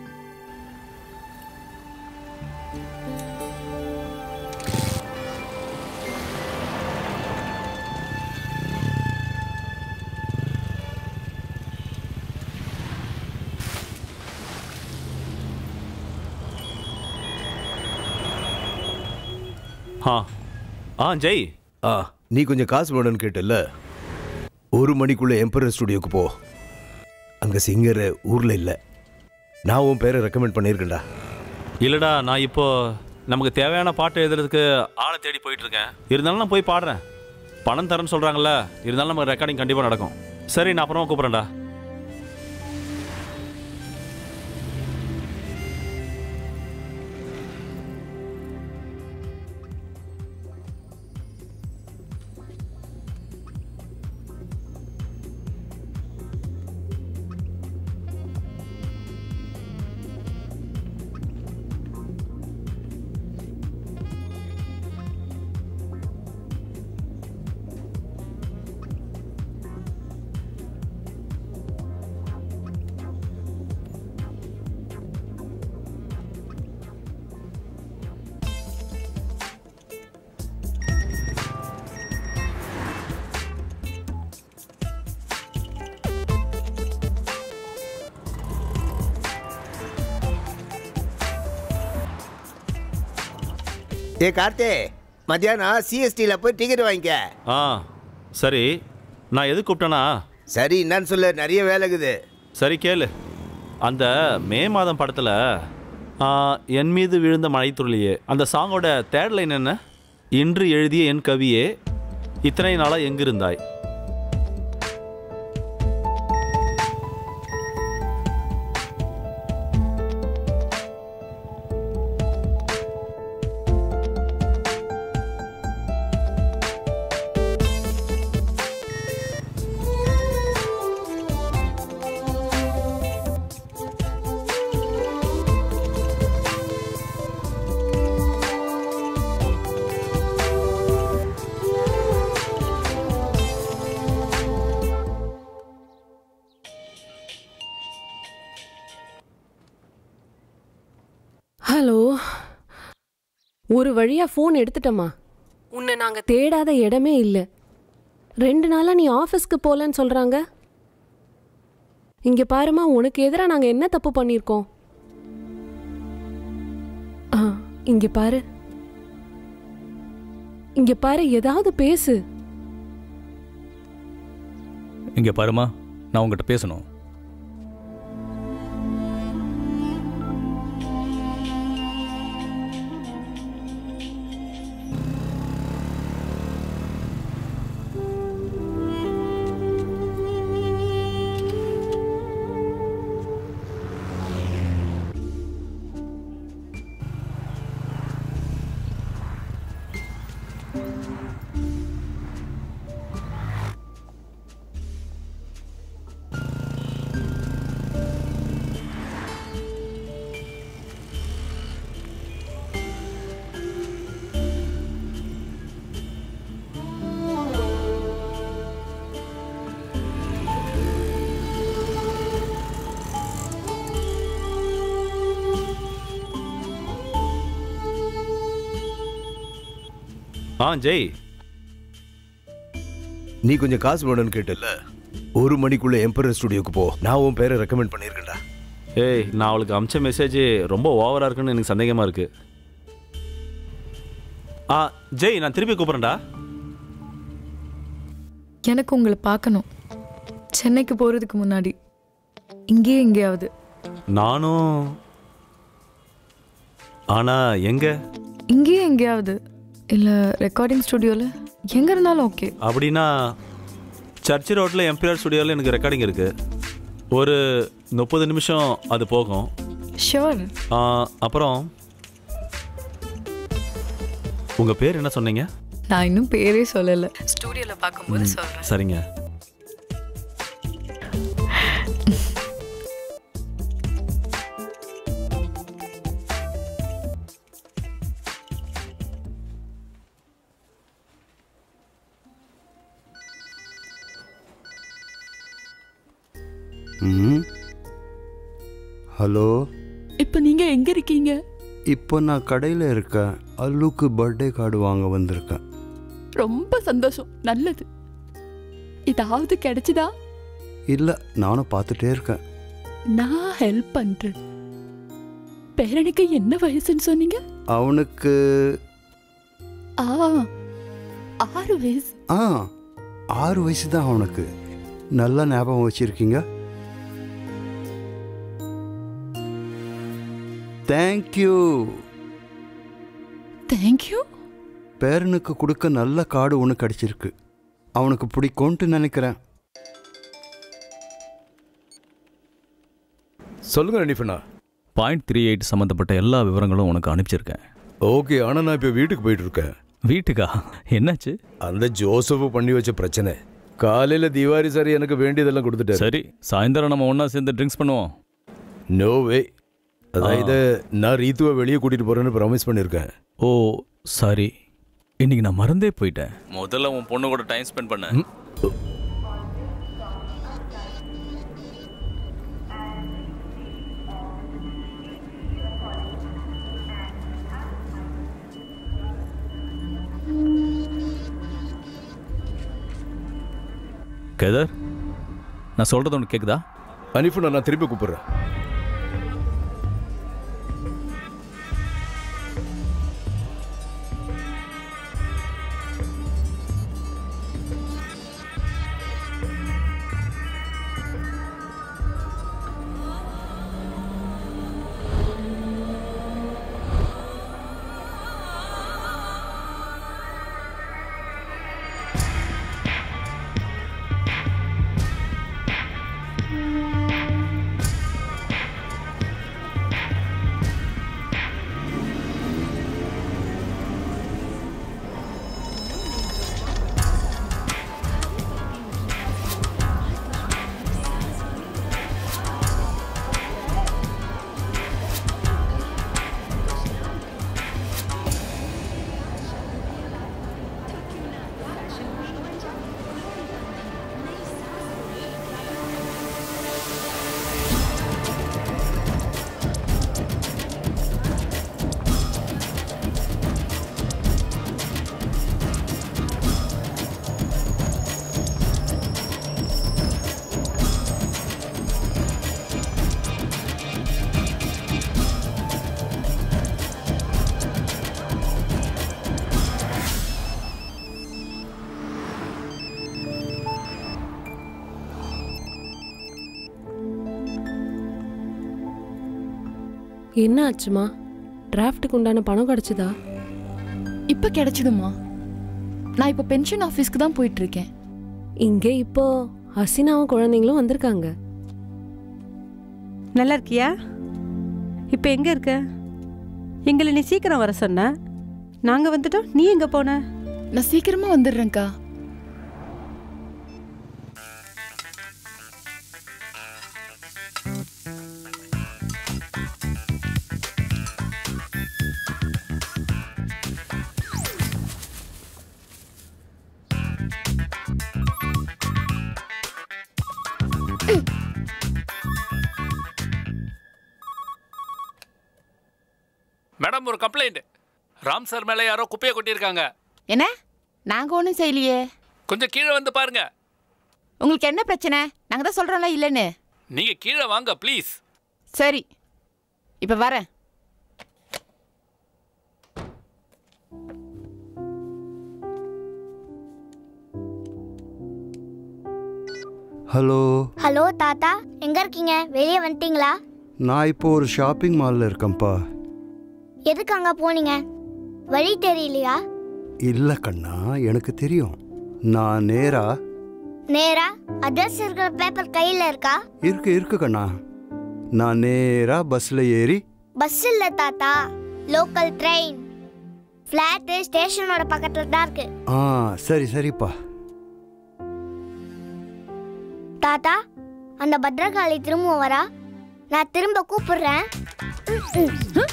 ah ஆ ஜெய் ஆ நீ கொஞ்சம் காசு வேணும்னு கேட்டல ஒரு மணிக்குள்ள எம்பரர் ஸ்டுடியோக்கு போ அங்க சிங்கர் ஊர்ல இல்ல நான் உன் பேரை ரெக்கமெண்ட் பண்ணியிருக்கேன்டா இல்லைடா நான் இப்போ நமக்கு தேவையான பாட்டு எழுதுறதுக்கு ஆளை தேடி போயிட்டு இருக்கேன் இருந்தாலும் நான் போய் பாடுறேன் பணம் தரேன்னு சொல்கிறாங்கல்ல இருந்தாலும் நம்ம ரெக்கார்டிங் கண்டிப்பாக நடக்கும் சரி நான் அப்புறமா கூப்பிட்றேன்டா ஏ கார்த்தே மத்தியானம் சிஎஸ்டியில் போய் டிக்கெட் வாங்கிக்க ஆ சரி நான் எது கூப்பிட்டேனா சரி என்னன்னு சொல்ல நிறைய வேலை இருக்குது சரி கேளு அந்த மே மாதம் படத்தில் என் மீது விழுந்த மழைத்துளியே அந்த சாங்கோட தேர்ட் லைன் என்ன இன்று எழுதிய என் கவியே இத்தனை நாளாக எங்கிருந்தாய் ஹலோ ஒரு வழியா ஃபோன் எடுத்துட்டோமா உன்னை நாங்க தேடாத இடமே இல்லை ரெண்டு நாளா நீ ஆஃபீஸ்க்கு போகலன்னு சொல்றாங்க இங்க பாருமா உனக்கு எதிராக நாங்க என்ன தப்பு பண்ணியிருக்கோம் ஆ இங்க பாரு இங்க பாரு ஏதாவது பேசு இங்க பாருமா நான் உங்ககிட்ட பேசணும் ஆ ஜெய் நீ கொஞ்சம் காசு வேணும்னு கேட்டல ஒரு மணிக்குள்ள எம்பரர் ஸ்டுடியோக்கு போ நான் உன் பேரை ரெக்கமெண்ட் பண்ணியிருக்கேன்டா ஏய் நான் அவளுக்கு அமிச்ச மெசேஜ் ரொம்ப ஓவராக இருக்குன்னு எனக்கு சந்தேகமாக இருக்கு ஆ ஜெய் நான் திருப்பி கூப்பிட்றேன்டா எனக்கு உங்களை பார்க்கணும் சென்னைக்கு போகிறதுக்கு முன்னாடி இங்கேயே எங்கேயாவது நானும் ஆனா எங்க இங்கேயே எங்கேயாவது இல்லை ரெக்கார்டிங் ஸ்டுடியோவில் எங்கே இருந்தாலும் ஓகே அப்படின்னா சர்ச் ரோட்டில் எம்பீரியர் ஸ்டுடியோவில் எனக்கு ரெக்கார்டிங் இருக்கு ஒரு முப்பது நிமிஷம் அது போகும் ஷோர் ஆ, அப்புறம் உங்க பேர் என்ன சொன்னீங்க நான் இன்னும் பேரே சொல்லலை ஸ்டுடியோவில் பார்க்கும்போது சொல்கிறேன் சரிங்க ம் ஹலோ இப்போ நீங்க எங்க இருக்கீங்க இப்போ நான் கடையில் இருக்கேன் அல்லுக்கு பர்த்டே கார்டு வாங்க வந்திருக்கேன் ரொம்ப சந்தோஷம் நல்லது ஏதாவது கிடைச்சதா இல்லை நானும் பார்த்துட்டே இருக்கேன் நான் ஹெல்ப் பண்றேன் பேரனுக்கு என்ன வயசுன்னு சொன்னீங்க அவனுக்கு ஆ ஆறு வயசு ஆ ஆறு வயசு தான் அவனுக்கு நல்லா ஞாபகம் வச்சிருக்கீங்க தேங்க்யூ தேங்க்யூ பேரனுக்கு கொடுக்க நல்ல கார்டு ஒன்று கிடச்சிருக்கு அவனுக்கு பிடிக்கும்ட்டு நினைக்கிறேன் சொல்லுங்க ரெனிஃபனா பாயிண்ட் த்ரீ எயிட் சம்மந்தப்பட்ட எல்லா விவரங்களும் உனக்கு அனுப்பிச்சிருக்கேன் ஓகே ஆனால் நான் இப்போ வீட்டுக்கு போயிட்டு இருக்கேன் வீட்டுக்கா என்னாச்சு அந்த ஜோசப் பண்ணி வச்ச பிரச்சனை காலையில் திவாரி சார் எனக்கு வேண்டியதெல்லாம் கொடுத்துட்டாரு சரி சாயந்தரம் நம்ம ஒன்றா சேர்ந்து ட்ரிங்க்ஸ் பண்ணுவோம் நோ வே அதாவது நான் ரீத்துவை வெளியே கூட்டிட்டு போறேன்னு ப்ராமிஸ் பண்ணியிருக்கேன் ஓ சாரி இன்னைக்கு நான் மறந்தே போயிட்டேன் முதல்ல உன் பொண்ணு கூட டைம் ஸ்பெண்ட் பண்ண கேதர் நான் சொல்றது உனக்கு கேக்குதா அனிஃபு நான் திருப்பி கூப்பிடுறேன் என்ன ஆச்சுமா டிராஃப்ட்டுக்கு உண்டான பணம் கிடைச்சதா இப்ப கிடைச்சிடுமா நான் இப்ப பென்ஷன் ஆபீஸ்க்கு தான் போயிட்டு இருக்கேன் இங்கே இப்போ ஹசினாவும் குழந்தைங்களும் வந்திருக்காங்க நல்லா இருக்கியா இப்போ எங்கே இருக்க எங்களை நீ சீக்கிரம் வர சொன்ன நாங்கள் வந்துட்டோம் நீ எங்கே போன நான் சீக்கிரமா வந்துடுறேன்க்கா மேடம் ஒரு கம்ப்ளைண்ட் ராம் சார் மேலே யாரோ குப்பையை கொட்டியிருக்காங்க என்ன நாங்க ஒன்றும் செய்யலையே கொஞ்சம் கீழே வந்து பாருங்க உங்களுக்கு என்ன பிரச்சனை நாங்க தான் சொல்றோம்ல இல்லைன்னு நீங்க கீழே வாங்க ப்ளீஸ் சரி இப்ப வரேன் ஹலோ ஹலோ தாத்தா எங்க இருக்கீங்க வெளியே வந்துட்டீங்களா நான் இப்போ ஒரு ஷாப்பிங் மாலில் இருக்கேன்ப்பா எதுக்கு அங்க போனீங்க வழி தெரியலையா இல்லை கண்ணா எனக்கு தெரியும் நான் நேரா நேரா அட்ரஸ் இருக்கிற பேப்பர் கையில இருக்கா இருக்கு இருக்கு கண்ணா நான் நேரா பஸ்ஸில் ஏறி பஸ் இல்ல தாத்தா லோக்கல் ட்ரெயின் ஃப்ளாட்டு ஸ்டேஷனோட பக்கத்துல தான் இருக்கு ஆ சரி சரிப்பா தாத்தா அந்த பத்ரகாளி திரும்ப வரா நான் திரும்ப கூப்பிடுறேன் ம், ம்.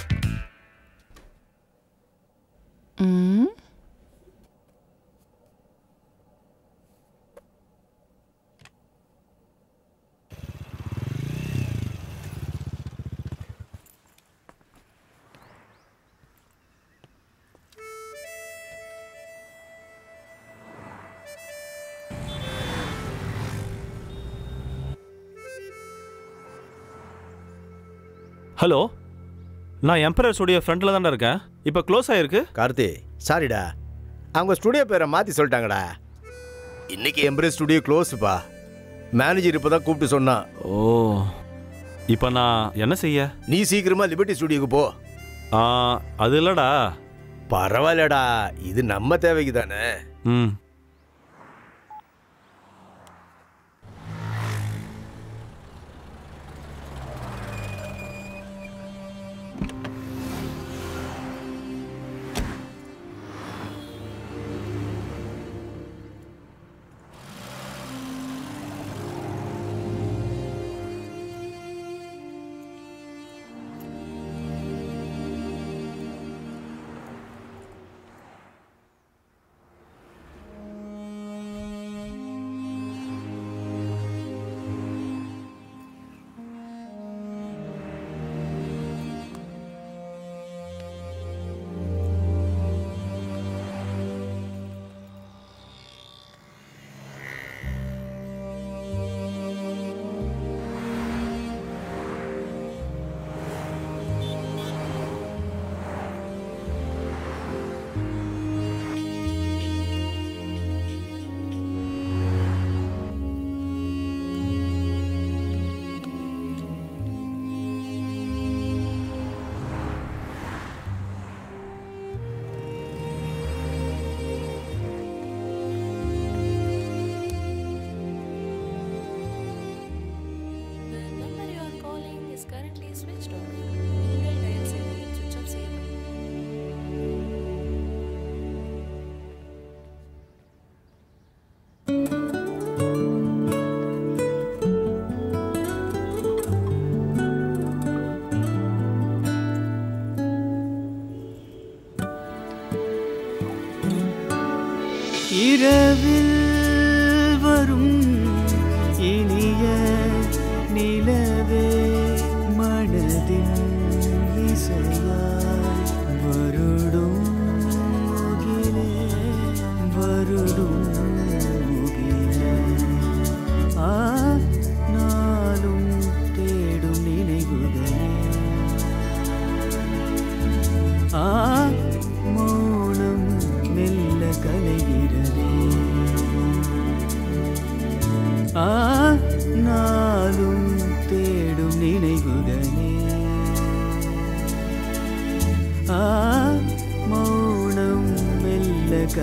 ம் ஹலோ நான் எம்பரர் ஸ்டுடியோ ஃப்ரண்ட்டில் தானே இருக்கேன் இப்போ க்ளோஸ் ஆகிருக்கு கார்த்தி சாரிடா அவங்க ஸ்டுடியோ பேரை மாற்றி சொல்லிட்டாங்கடா இன்னைக்கு எம்பரேஸ் ஸ்டுடியோ க்ளோஸ்ப்பா மேனேஜர் இப்போ தான் கூப்பிட்டு சொன்னான் ஓ இப்போ நான் என்ன செய்ய நீ சீக்கிரமா லிபர்ட்டி ஸ்டுடியோக்கு போ ஆ, அது இல்லடா பரவாயில்லடா இது நம்ம தேவைக்கு தானே ம்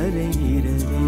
கரைகிறதே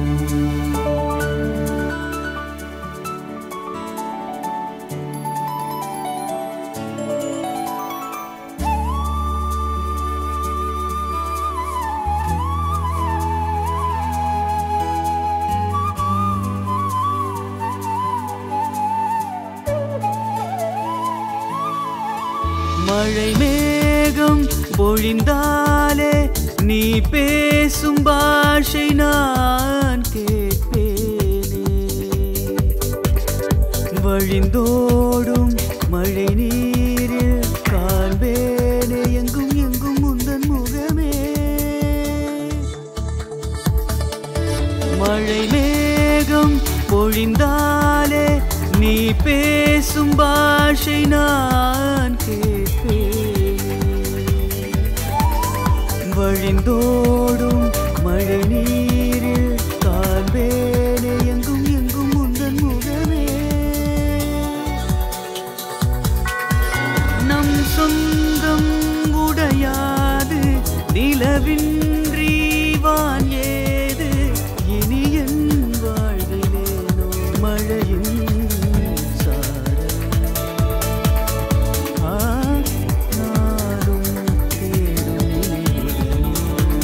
மழை மேகம் பொழிந்தாலே நீ பேசும் பாஷை நான் கேட்பேனே வழிந்தோடும் மழை நீரில் காண்பேனே எங்கும் எங்கும் முந்தன் முகமே மழை மேகம் பொழிந்தாலே நீ பேசும் பாஷை நான் கேட்பேனே வழிந்தோடும் மழை நீரில் காண்பேனே எங்கும் எங்கும் முந்தன் முகமே நம் சொந்தம் உடையாது நிலவின்றி வான் ஏது இனி என் வாழ்விலேனோ மழையின் சாரல் ஆ, நானும் தேடும் நினைவுகளே.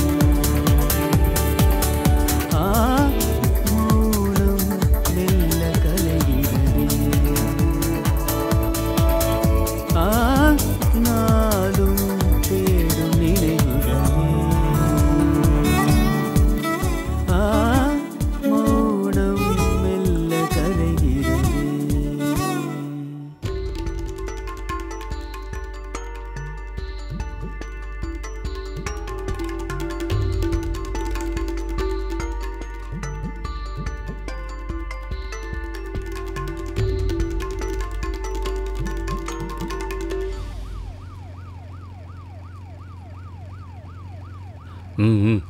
ஆ, மௌனம் மெல்ல கலைகிறதே ஆ நாளும் தேடும் நினைவுகளே ஆ மௌனம் மெல்ல கரைகிறதே ம் ம்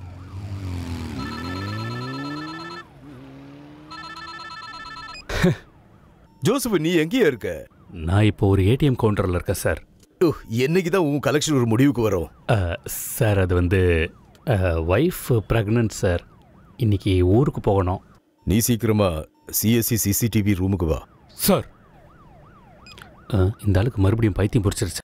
ஜோசப் நீ எங்கேயா இருக்க நான் இப்போ ஒரு ஏடிஎம் கவுண்டரில் இருக்கேன் சார் என்னைக்கு தான் உன் கலெக்ஷன் ஒரு முடிவுக்கு வரும் சார் அது வந்து ஒய்ஃப் ப்ரெக்னென்ட் சார் இன்னைக்கு ஊருக்கு போகணும் நீ சீக்கிரமா சிஎஸ்சி சிசிடிவி ரூமுக்கு வா சார் இந்த ஆளுக்கு மறுபடியும் பைத்தியம் பிடிச்சிருச்சு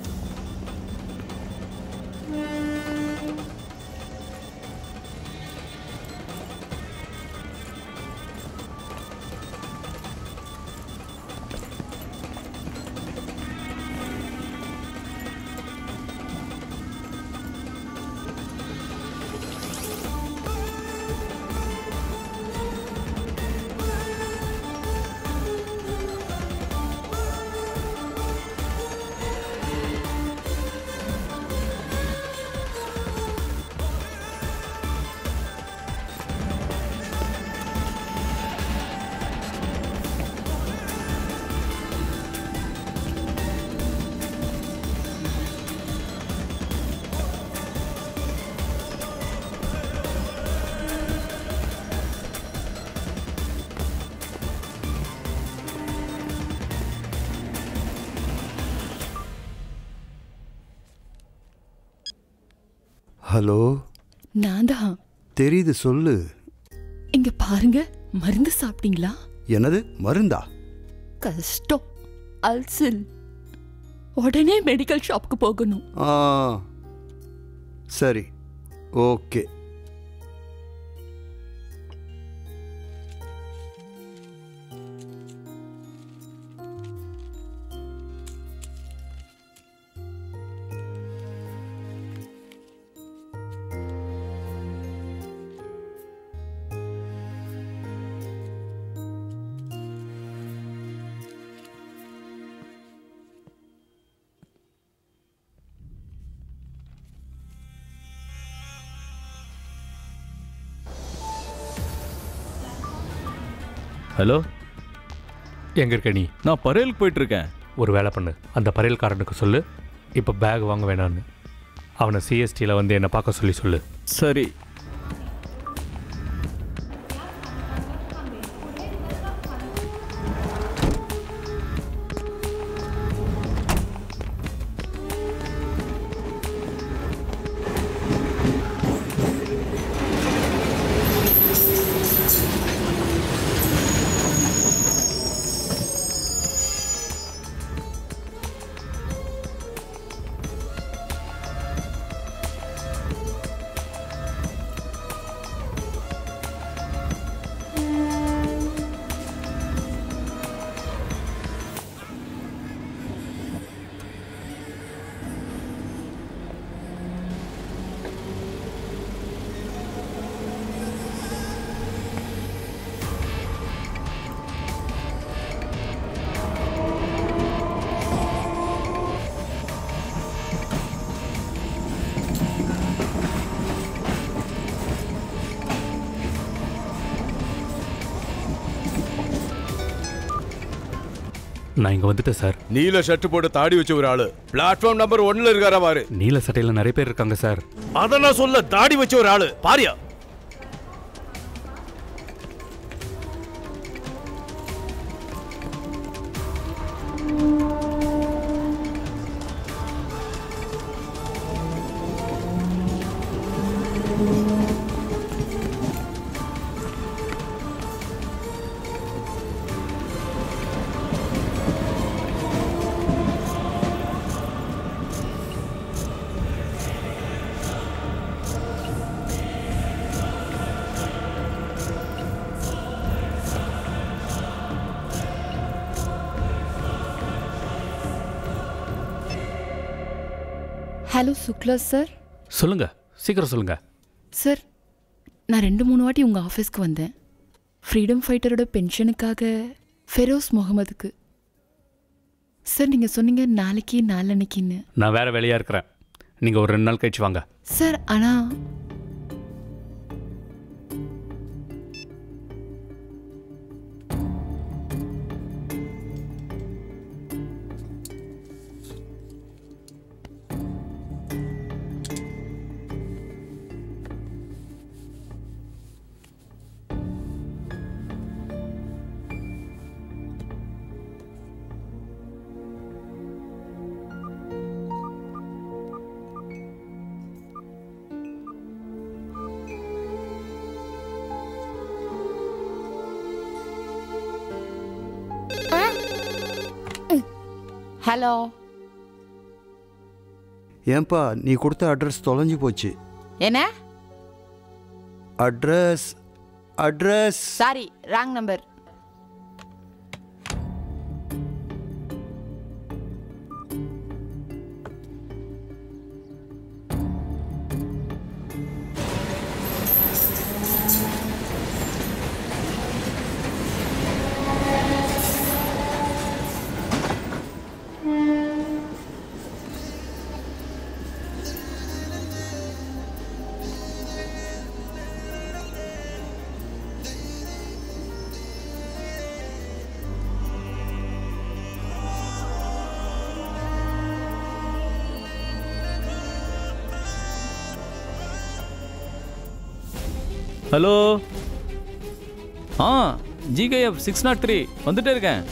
ஹலோ நான் தான் தெரியுது சொல்லு இங்க பாருங்க மருந்து சாப்பிட்டீங்களா என்னது மருந்தா கஷ்டம் அல்சல் உடனே மெடிக்கல் ஷாப்க்கு போகணும் ஆ சரி ஓகே ஹலோ எங்க இருக்க நீ நான் பரேலுக்கு போயிட்டு இருக்கேன் ஒரு வேலை பண்ணு அந்த பரையல்காரனுக்கு சொல்லு இப்போ பேக் வாங்க வேணான்னு அவனை சிஎஸ்டியில் வந்து என்னை பார்க்க சொல்லி சொல்லு சரி நான் இங்கே வந்துட்டேன் சார் நீல ஷர்ட் போட்டு தாடி வச்ச ஒரு ஆளு பிளாட்ஃபார்ம் நம்பர் ஒன்ல இருக்காரா பாரு நீல சட்டையில் நிறைய பேர் இருக்காங்க சார் அத நான் சொல்ல தாடி வச்ச ஒரு ஆளு பாரியா ஹலோ சுக்லா சார் சொல்லுங்க சீக்கிரம் சொல்லுங்க சார் நான் ரெண்டு மூணு வாட்டி உங்கள் ஆஃபீஸ்க்கு வந்தேன் ஃப்ரீடம் ஃபைட்டரோட பென்ஷனுக்காக ஃபெரோஸ் முகமதுக்கு சார் நீங்கள் சொன்னீங்க நாளைக்கு நாளன்னைக்குன்னு நான் வேற வேலையா இருக்கிறேன் நீங்க ஒரு ரெண்டு நாள் கழிச்சு வாங்க சார் ஆனால் ஹலோ ஏன்பா நீ கொடுத்த அட்ரஸ் தொலைஞ்சு போச்சு என்ன address address sorry wrong number hello ah GKF six nought three வந்துட்டே இருக்கேன்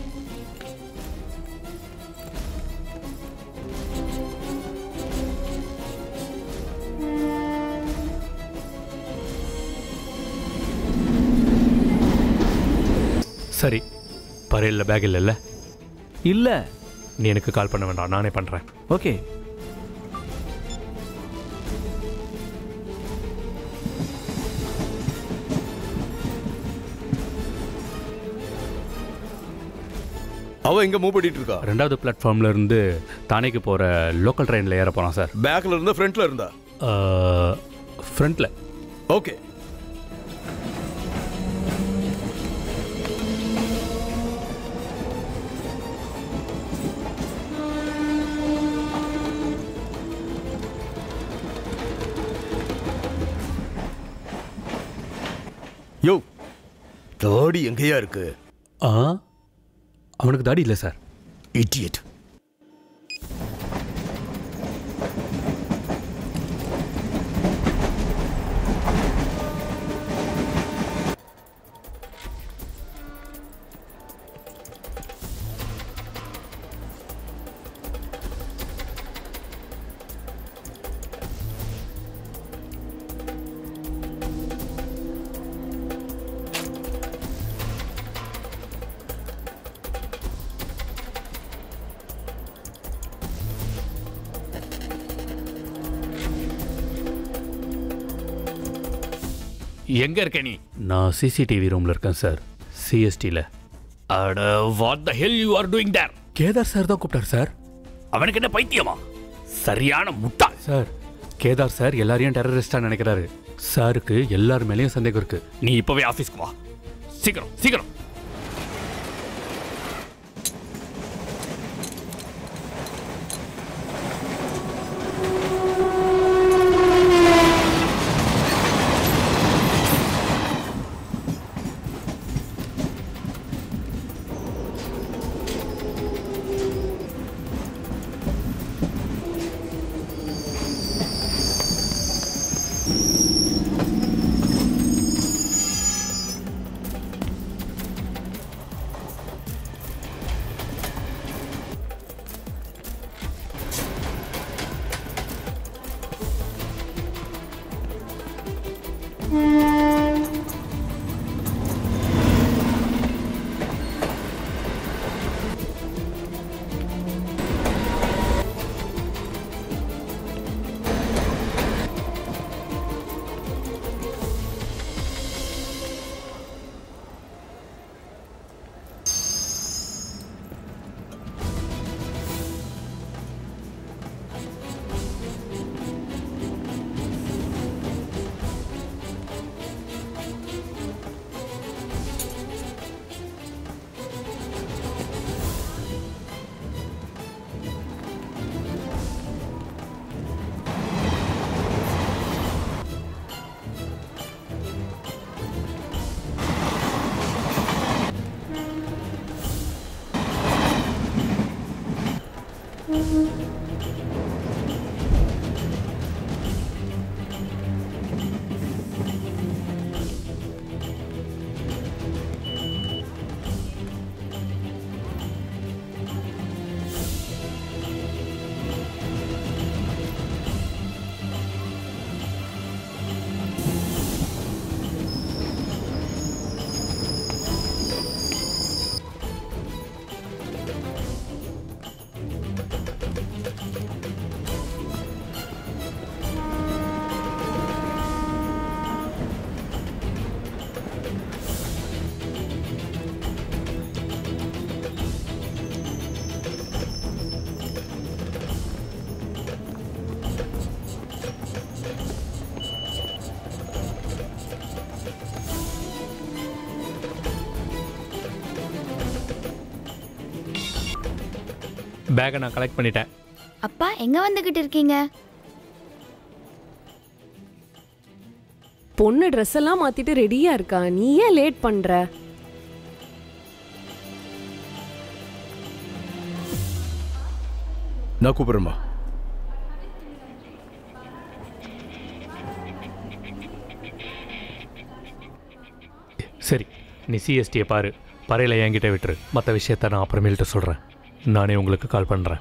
சரி பரையில் பேக் இல்லைல்ல இல்லை நீ எனக்கு கால் பண்ண வேண்டாம் நானே பண்ணுறேன் ஓகே அவ எங்க மூவ் பண்ணிட்டு இருக்கா ரெண்டாவது பிளாட்ஃபார்ம்ல இருந்து தானேக்கு போகிற லோக்கல் ட்ரெயினில் ஏற போகிறான் சார் பேக்ல இருந்தா ஃப்ரண்ட்ல இருந்தா ஃப்ரண்ட்டில் ஓகே யோ தாடி எங்கேயா இருக்கு ஆ அவனுக்கு தாடி இல்லை சார் இடியட் எங்கே இருக்க நீ நான் சிசிடிவி ரூமில் இருக்கேன் சார் சிஎஸ்டியில் அட what the hell you are doing there Kedar sir தான் கூப்பிட்டார் சார் அவனுக்கு என்ன பைத்தியமா சரியான முட்டா சார் கேதார் சார் எல்லாரையும் டெரரிஸ்டா நினைக்கிறாரு சாருக்கு எல்லார் மேலேயும் சந்தேகம் இருக்கு நீ இப்பவே ஆஃபீஸ்க்கு வா சீக்கிரம் சீக்கிரம் பேக்கை நான் கலெக்ட் பண்ணிட்டேன் அப்பா எங்க வந்துகிட்டு இருக்கீங்க பொண்ணு ட்ரெஸ் எல்லாம் மாத்திட்டு ரெடியா இருக்கா நீ ஏன் லேட் பண்ற நான் கூப்பிடுறேம்மா சரி நீ சிஎஸ்டியை பாரு பறையில் என்கிட்ட விட்டுரு மற்ற விஷயத்த நான் அப்புறமேல்ட்டு சொல்கிறேன் நானே உங்களுக்கு கால் பண்ணுறேன்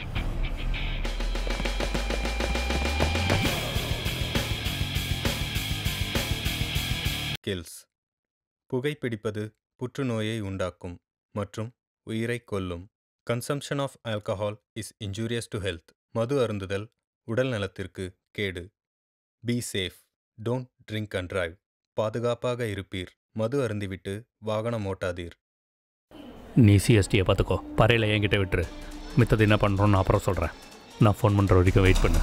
கில்ஸ் புகைப்பிடிப்பது புற்றுநோயை உண்டாக்கும் மற்றும் உயிரைக் கொல்லும் consumption of alcohol is injurious to health மது அருந்துதல் உடல் நலத்திற்கு கேடு be safe don't drink and drive பாதுகாப்பாக இருப்பீர் மது அருந்திவிட்டு வாகனம் ஓட்டாதீர் நீ சிஎஸ்டியை பார்த்துக்கோ பறையில் என்கிட்ட விட்டுரு மித்தது என்ன பண்ணுறோன்னு நான் அப்புறம் சொல்கிறேன் நான் ஃபோன் பண்ணுற வரைக்கும் வெயிட் பண்ணு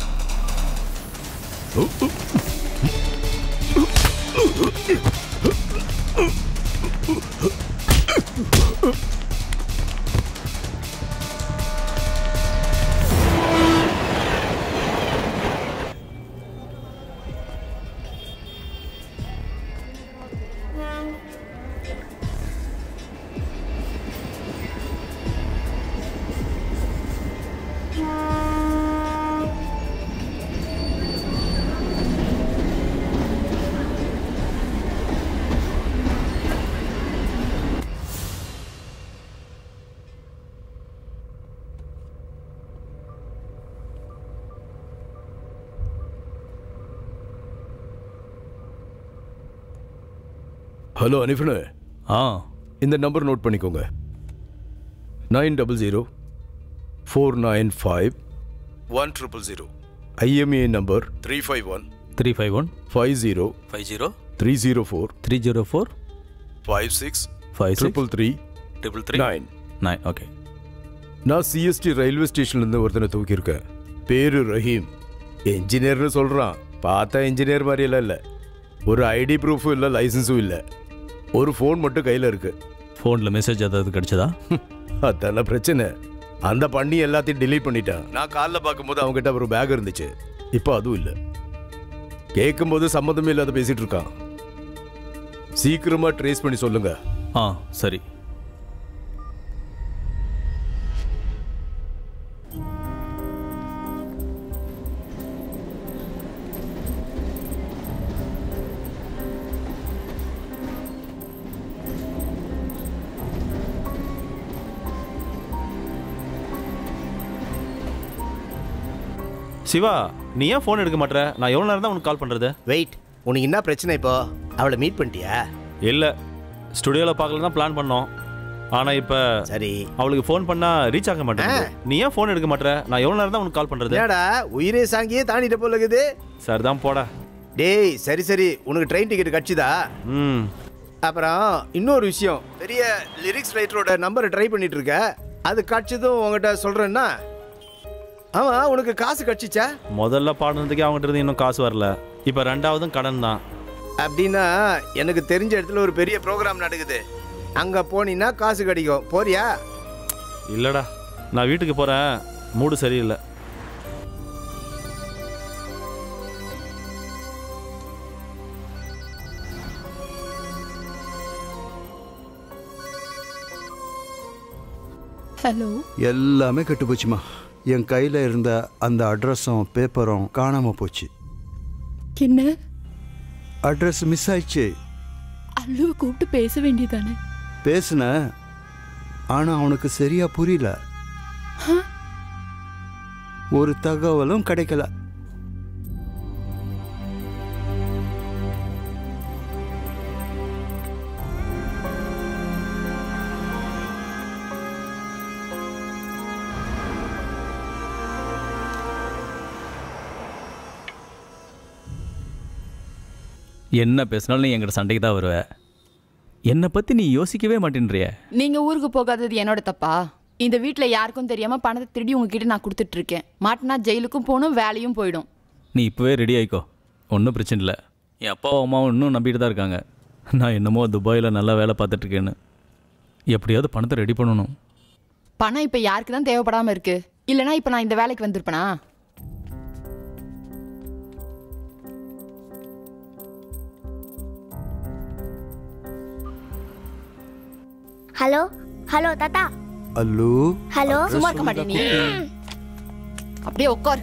ஹலோ அனிஃபனு ஆ இந்த நம்பர் நோட் பண்ணிக்கோங்க nine double zero four nine five one triple zero IMA number three five one three five one five zero five zero three zero four three zero four five six five triple three triple three nine nine okay நான் CST railway ஸ்டேஷன்லேருந்து ஒருத்தனை தூக்கியிருக்கேன் பேரு ரஹீம் என்ஜினியர்னு சொல்கிறான் பார்த்தா engineer மாதிரியெல்லாம் இல்லை ஒரு ID ப்ரூஃபும் இல்லை லைசன்ஸும் இல்லை ஒரு ஃபோன் மட்டும் கையில் இருக்கு ஃபோனில் மெசேஜ் ஏதாவது கிடைச்சதா அதான பிரச்சனை அந்த பண்ணி எல்லாத்தையும் delete பண்ணிட்டான் நான் காலைல பார்க்கும்போது அவங்ககிட்ட ஒரு பேக் இருந்துச்சு இப்போ அதுவும் இல்லை கேட்கும்போது சம்மந்தமே இல்லாத பேசிட்டு இருக்கான் சீக்கிரமா ட்ரேஸ் பண்ணி சொல்லுங்க ஆ சரி சிவா நீ ஏன் ஃபோன் எடுக்க மாட்டற நான் எவ்வளோ நேரம் தான் உனக்கு கால் பண்ணுறது வெயிட் உனக்கு என்ன பிரச்சனை இப்போ அவளை மீட் பண்ணிட்டியா இல்லை ஸ்டுடியோவில் பார்க்கல தான் பிளான் பண்ணோம் ஆனால் இப்போ சரி அவளுக்கு ஃபோன் பண்ணால் ரீச் ஆக மாட்டேங்குது நீ ஏன் ஃபோன் எடுக்க மாட்டற நான் எவ்வளோ நேரம் தான் உனக்கு கால் பண்ணுறது என்னடா உயிரே சாங்கியே தாண்டிட்ட போல இருக்குது சார் தான் போடா டேய் சரி சரி உனக்கு ட்ரெயின் டிக்கெட் கிடச்சிதா ம் அப்புறம் இன்னொரு விஷயம் பெரிய லிரிக்ஸ் ரைட்டரோட நம்பரை ட்ரை பண்ணிட்டு இருக்க அது கிடச்சதும் உங்ககிட்ட சொல்கிறேன்னா ஆமாம் உனக்கு காசு கிடச்சிச்சா முதல்ல பாடுனதுக்கே அவங்ககிட்ட இருந்து இன்னும் காசு வரல இப்போ ரெண்டாவதும் கடன் தான் அப்படின்னா எனக்கு தெரிஞ்ச இடத்துல ஒரு பெரிய ப்ரோக்ராம் நடக்குது அங்கே போனீங்கன்னா காசு கிடைக்கும் போறியா இல்லைடா நான் வீட்டுக்கு போகிறேன் மூடு சரியில்லை ஹலோ எல்லாமே கெட்டு போச்சுமா என் கையில் இருந்த அந்த அட்ரஸும் பேப்பரும் காணாமல் போச்சு என்ன அட்ரஸ் மிஸ் ஆயிடுச்சு அல்லுவை கூப்பிட்டு பேச வேண்டியதானே பேசினேன் ஆனால் அவனுக்கு சரியா புரியல ஒரு தகவலும் கிடைக்கல என்ன பேசினாலும் நீ என்கிட்ட சண்டைக்கு தான் வருவ என்னை பற்றி நீ யோசிக்கவே மாட்டேன்றிய நீங்க ஊருக்கு போகாதது என்னோட தப்பா இந்த வீட்ல யாருக்கும் தெரியாம பணத்தை திருடி உங்ககிட்ட நான் கொடுத்துட்டு இருக்கேன் மாட்டினா ஜெயிலுக்கும் போகணும் வேலையும் போயிடும் நீ இப்போவே ரெடி ஆயிக்கோ ஒன்றும் பிரச்சனை இல்லை என் அப்பாவும் அம்மாவும் இன்னும் நம்பிட்டு தான் இருக்காங்க நான் என்னமோ துபாயில் நல்லா வேலை பார்த்துட்ருக்கேன்னு எப்படியாவது பணத்தை ரெடி பண்ணணும் பணம் இப்ப யாருக்கு தான் தேவைப்படாம இருக்கு இல்லனா இப்ப நான் இந்த வேலைக்கு வந்திருப்பனா ஹலோ ஹலோ தாத்தா ஹலோ ஹலோ சும்மா இருக்க மாட்டே நீ அப்படியே உட்கார்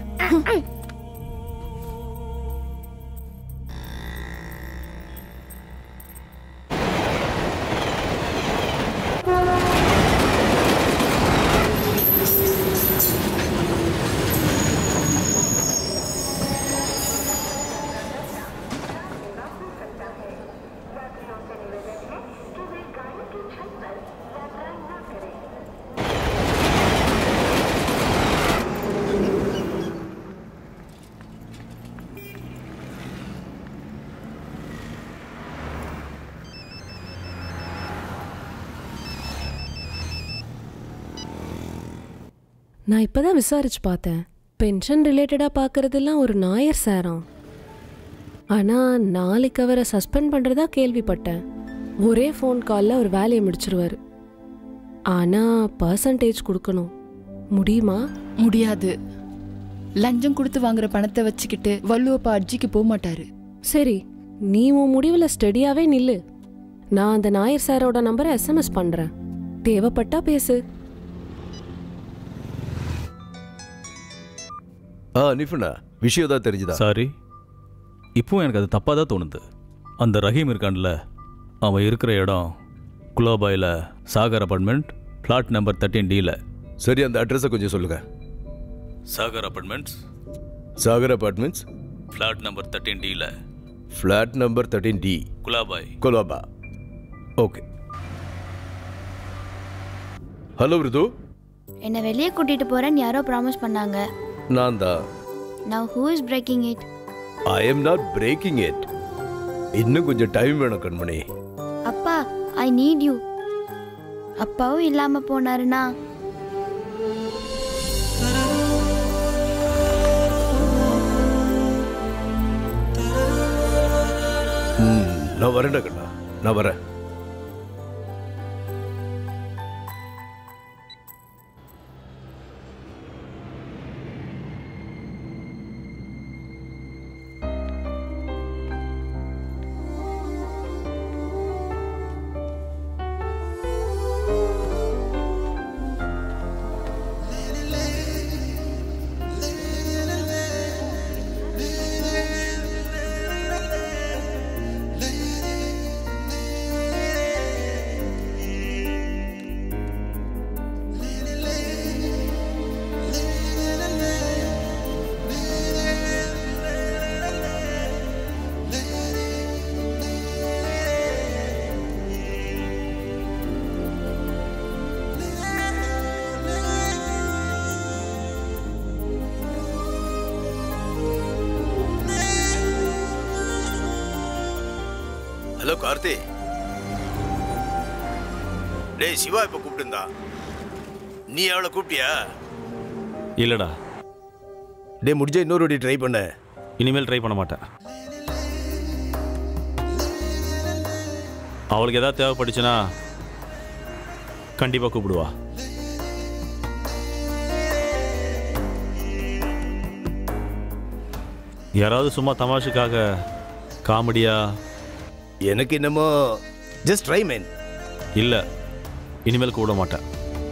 நான் இப்பதான் விசாரிச்சு பார்த்தேன் பென்ஷன் ரிலேட்டடா பார்க்கறதெல்லாம் ஒரு நாயர் சாராம் ஆனா நாளைக்கு அவரை சஸ்பெண்ட் பண்றதா கேள்விப்பட்டேன் ஒரே ஃபோன் காலில் அவர் வேலையை முடிச்சிருவாரு ஆனா பர்சன்டேஜ் கொடுக்கணும் முடியுமா முடியாது லஞ்சம் கொடுத்து வாங்குற பணத்தை வச்சுக்கிட்டு வள்ளுவப்பா அர்ஜிக்கு போக மாட்டாரு சரி நீ உன் முடிவுல ஸ்டெடியாவே நில்லு நான் அந்த நாயர் சாரோட நம்பரை எஸ்எம்எஸ் பண்றேன் தேவைப்பட்டா பேசு ஆ நிஃபுண்ணா விஷயம் தான் தெரிஞ்சுதா சாரி இப்போ எனக்கு அது தப்பாக தான் தோணுது அந்த ரஹீம் இருக்கான்ல அவன் இருக்கிற இடம் குலோபாயில் Sagar apartment flat number thirteen டியில் சரி அந்த அட்ரஸை கொஞ்சம் சொல்லுங்க Sagar apartments Sagar apartments flat number thirteen டியில் ஃப்ளாட் நம்பர் தேர்ட்டின் டி குலாபாய் கொலோபா ஓகே ஹலோ ரிது என்னை வெளியே கூட்டிட்டு போறேன்னு யாரோ ப்ராமிஸ் பண்ணாங்க நான் தான் now who is breaking it I am not breaking it இன்னும் கொஞ்சம் டைம் வேணும் கண்மணி அப்பா ஐ நீட் யூ அப்பாவும் இல்லாம போனாருன்னா ம், நான் வரேன்டா கண்ணா நான் வரேன் ஹலோ கார்த்தி டேய் சிவா இப்ப கூப்பிட்டுருந்தா நீ அவளை கூப்பிட்டியா இல்லடா டே முடிஞ்ச இன்னொரு வாட்டி ட்ரை பண்ண இனிமேல் ட்ரை பண்ண மாட்டேன் அவளுக்கு ஏதாவது தேவைப்பட்டுச்சுன்னா கண்டிப்பாக கூப்பிடுவா யாராவது சும்மா தமாஷுக்காக காமெடியா எனக்கு என்னமோ ஜஸ்ட் ட்ரை மேன் இல்லை இனிமேல் கூட மாட்டேன்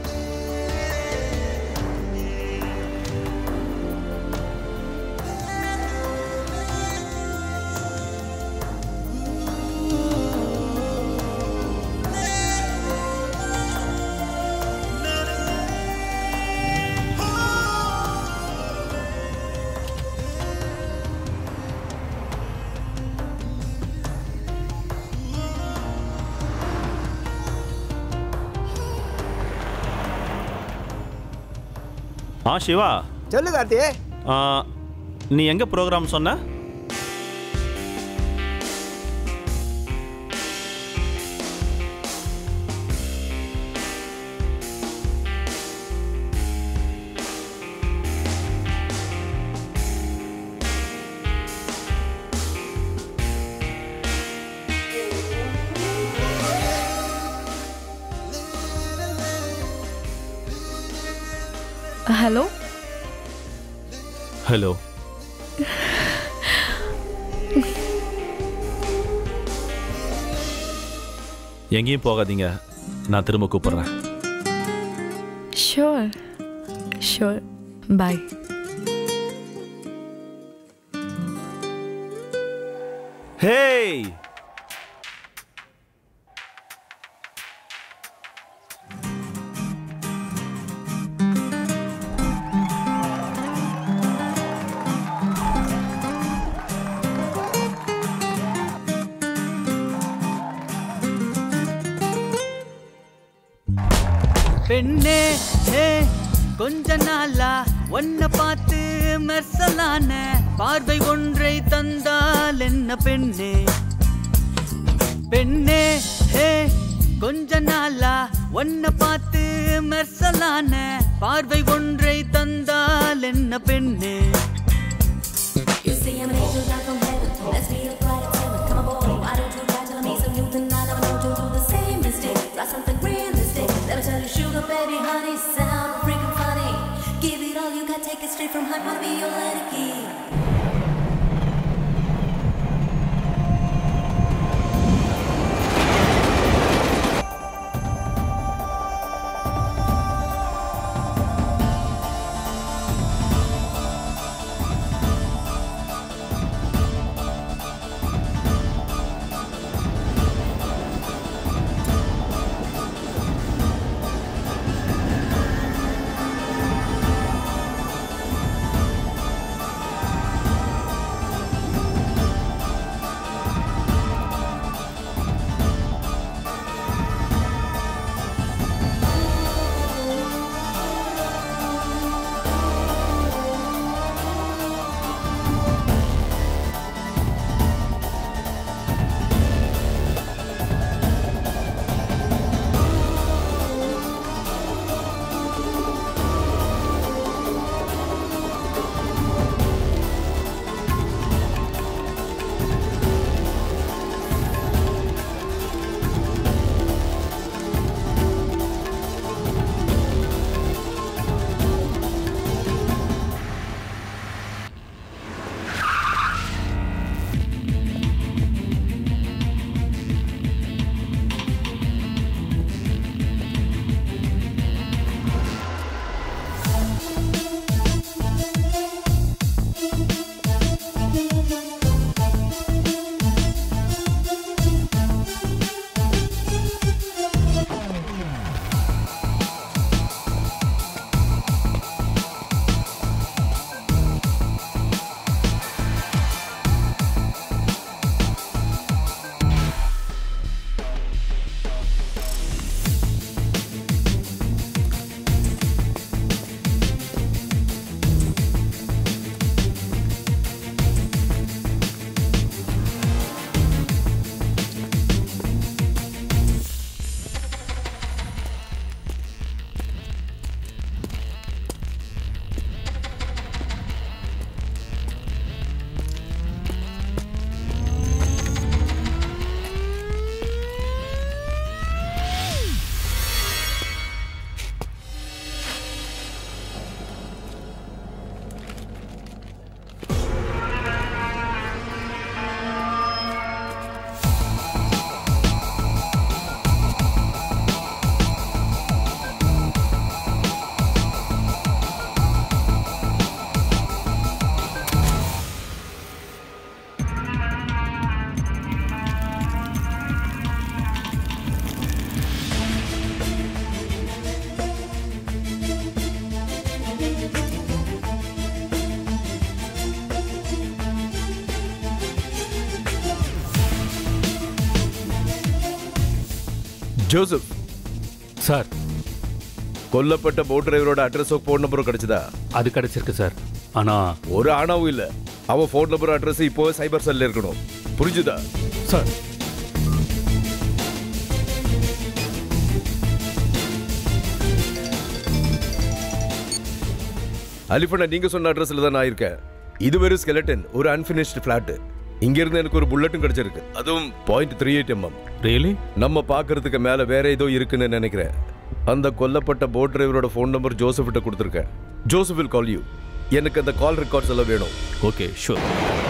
ஆ சிவா சொல்லு கார்த்தி ஆ, நீ எங்கே ப்ரோக்ராம் சொன்ன ஹலோ ஹலோ எங்கேயும் போகாதீங்க நான் திரும்ப கூப்பிடுறேன் ஷோர் ஷோர் பாய் ஹேய் பெண்ணே ஏ கொஞ்ச நாளா ஒன்ன பார்த்து மெர்சலான பார்வை ஒன்றை தந்தால் என்ன பெண்ணே பெண்ணே ஏ கொஞ்ச நாளா ஒன்ன பார்த்து மெர்சலான பார்வை ஒன்றை தந்தால் என்ன பெண்ணே You see, I'm an angel down from heaven. Let's be a flight attendant. Come aboard. Why don't you try telling me some youth and I never know you do the same mistake. Try something realistic. Let me tell you, sugar baby, honey, sound freaking funny. Give it all you got, take it straight from heart. Wanna be your lady key. Joseph sir கொல்லப்பட்ட boat டிரைவரோட அட்ரஸோ phone நம்பரும் கிடைச்சதா அது கிடைச்சிருக்கு sir ஆனா ஒரு ஆணாவும் இல்ல அவன் ஃபோன் நம்பர் அட்ரஸ் இப்போ சைபர் செல்ல இருக்கணும் புரிஞ்சுதா சார் அலிஃபனா நீங்க சொன்ன அட்ரஸ்ல தான் நான் இருக்கேன் இது வெறும் skeleton ஒரு அன்பினிஷ்டு ஃபிளாட் இங்க இருந்து எனக்கு ஒரு புல்லட்டும் கிடைச்சிருக்கு அதுவும் point three eight mm really நம்ம பார்க்கறதுக்கு மேல வேற ஏதோ இருக்குன்னு நினைக்கிறேன் அந்த கொல்லப்பட்ட போட் டிரைவரோட ஃபோன் நம்பர் ஜோசஃப்கிட்ட கொடுத்துருக்கேன் ஜோசப் வில் கால் யூ எனக்கு அந்த கால் ரெக்கார்ட்ஸ் எல்லாம் வேணும் ஓகே ஷூர்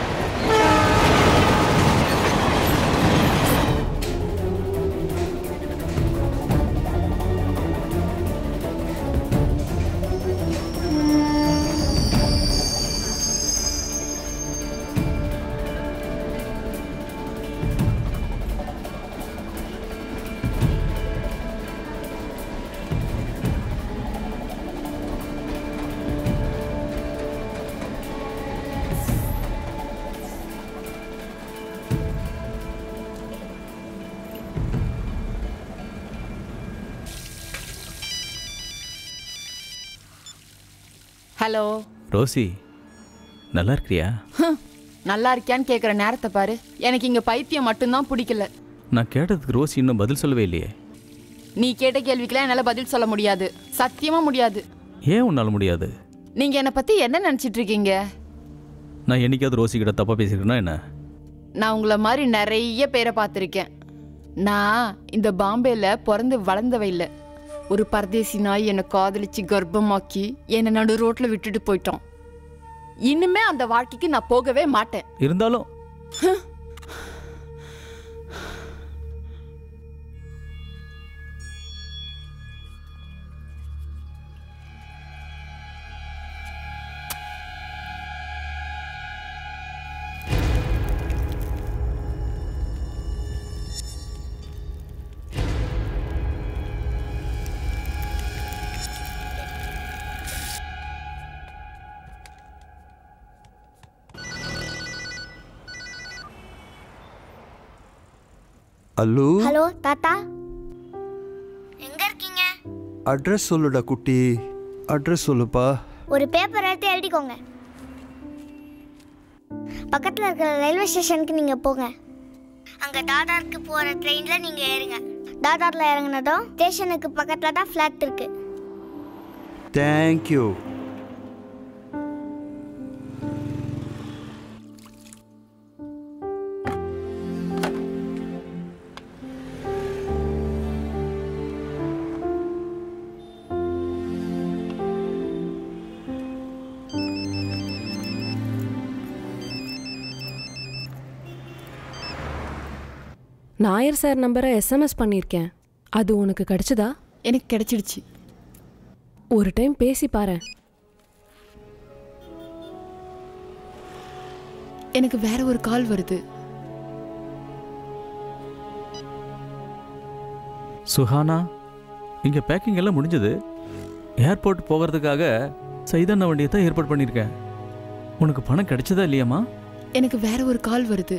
ஹலோ ரோசி நல்லா இருக்கிறியா நல்லா இருக்கியான்னு கேட்குற நேரத்தை பாரு எனக்கு இங்க பைத்தியம் மட்டும்தான் பிடிக்கல நான் கேட்டதுக்கு ரோசி இன்னும் பதில் சொல்லவே இல்லையே நீ கேட்ட கேள்விக்கெல்லாம் என்னால பதில் சொல்ல முடியாது சத்தியமா முடியாது ஏன் உன்னால் முடியாது நீங்க என்னை பத்தி என்ன நினைச்சிட்டு இருக்கீங்க நான் என்னைக்காவது ரோசி கிட்ட தப்பாக பேசியிருக்கேன்னா என்ன நான் உங்களை மாதிரி நிறைய பேரை பார்த்துருக்கேன் நான் இந்த பாம்பேல பிறந்து வளர்ந்தவ இல்லை ஒரு பரதேசி நாய் என்னை காதலிச்சு கர்ப்பமாக்கி என்னை நடு ரோட்ல விட்டுட்டு போயிட்டோம் இனிமே அந்த வாழ்க்கைக்கு நான் போகவே மாட்டேன் இருந்தாலும் ஹலோ ஹலோ தாத்தா எங்க இருக்கீங்க அட்ரஸ் சொல்லுடா குட்டி அட்ரஸ் சொல்லுப்பா ஒரு பேப்பர் எடுத்து எழுதிக்கோங்க பக்கத்தில் இருக்கிற ரயில்வே ஸ்டேஷனுக்கு நீங்கள் போங்க அங்கே தாதாருக்கு போகிற ட்ரெயினில் நீங்கள் ஏறுங்க தாதாரில் இறங்குனதும் ஸ்டேஷனுக்கு பக்கத்தில் தான் ஃப்ளாட் இருக்கு தேங்க்யூ நாயர் சார் நம்பரை எஸ்எம்எஸ் பண்ணியிருக்கேன் அது உனக்கு கிடைச்சதா எனக்கு கிடைச்சிடுச்சு ஒரு டைம் பேசி பாரு எனக்கு வேற ஒரு கால் வருது சுஹானா இங்கே பேக்கிங் எல்லாம் முடிஞ்சது ஏர்போர்ட் போகிறதுக்காக சைதண்ண வண்டியை தான் ஏற்பாடு பண்ணியிருக்கேன் உனக்கு பணம் கிடைச்சதா இல்லையாம்மா எனக்கு வேற ஒரு கால் வருது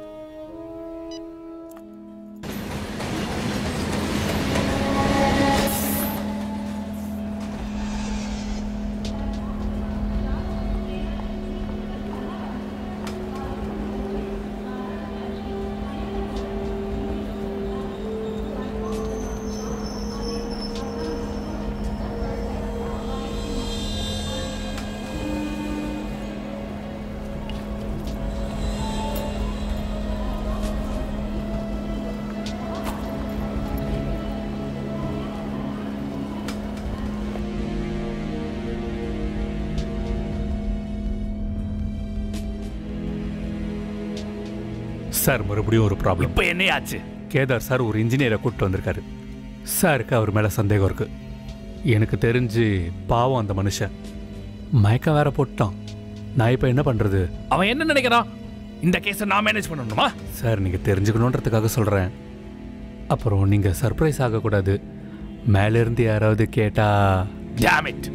சார் மறுபடியும் ஒரு ப்ராப்ளம் இப்போ என்னையாச்சு கேதார் சார் ஒரு இன்ஜினியரை கூப்பிட்டு வந்திருக்காரு சாருக்கு அவர் மேலே சந்தேகம் இருக்கு எனக்கு தெரிஞ்சு பாவம் அந்த மனுஷன் மயக்கம் வேற போட்டான் நான் இப்போ என்ன பண்ணுறது அவன் என்ன நினைக்கிறான் இந்த கேஸை நான் மேனேஜ் பண்ணணுமா சார் நீங்கள் தெரிஞ்சுக்கணுன்றதுக்காக சொல்கிறேன் அப்புறம் நீங்கள் சர்ப்ரைஸ் ஆகக்கூடாது மேலேருந்து யாராவது கேட்டா Damn it.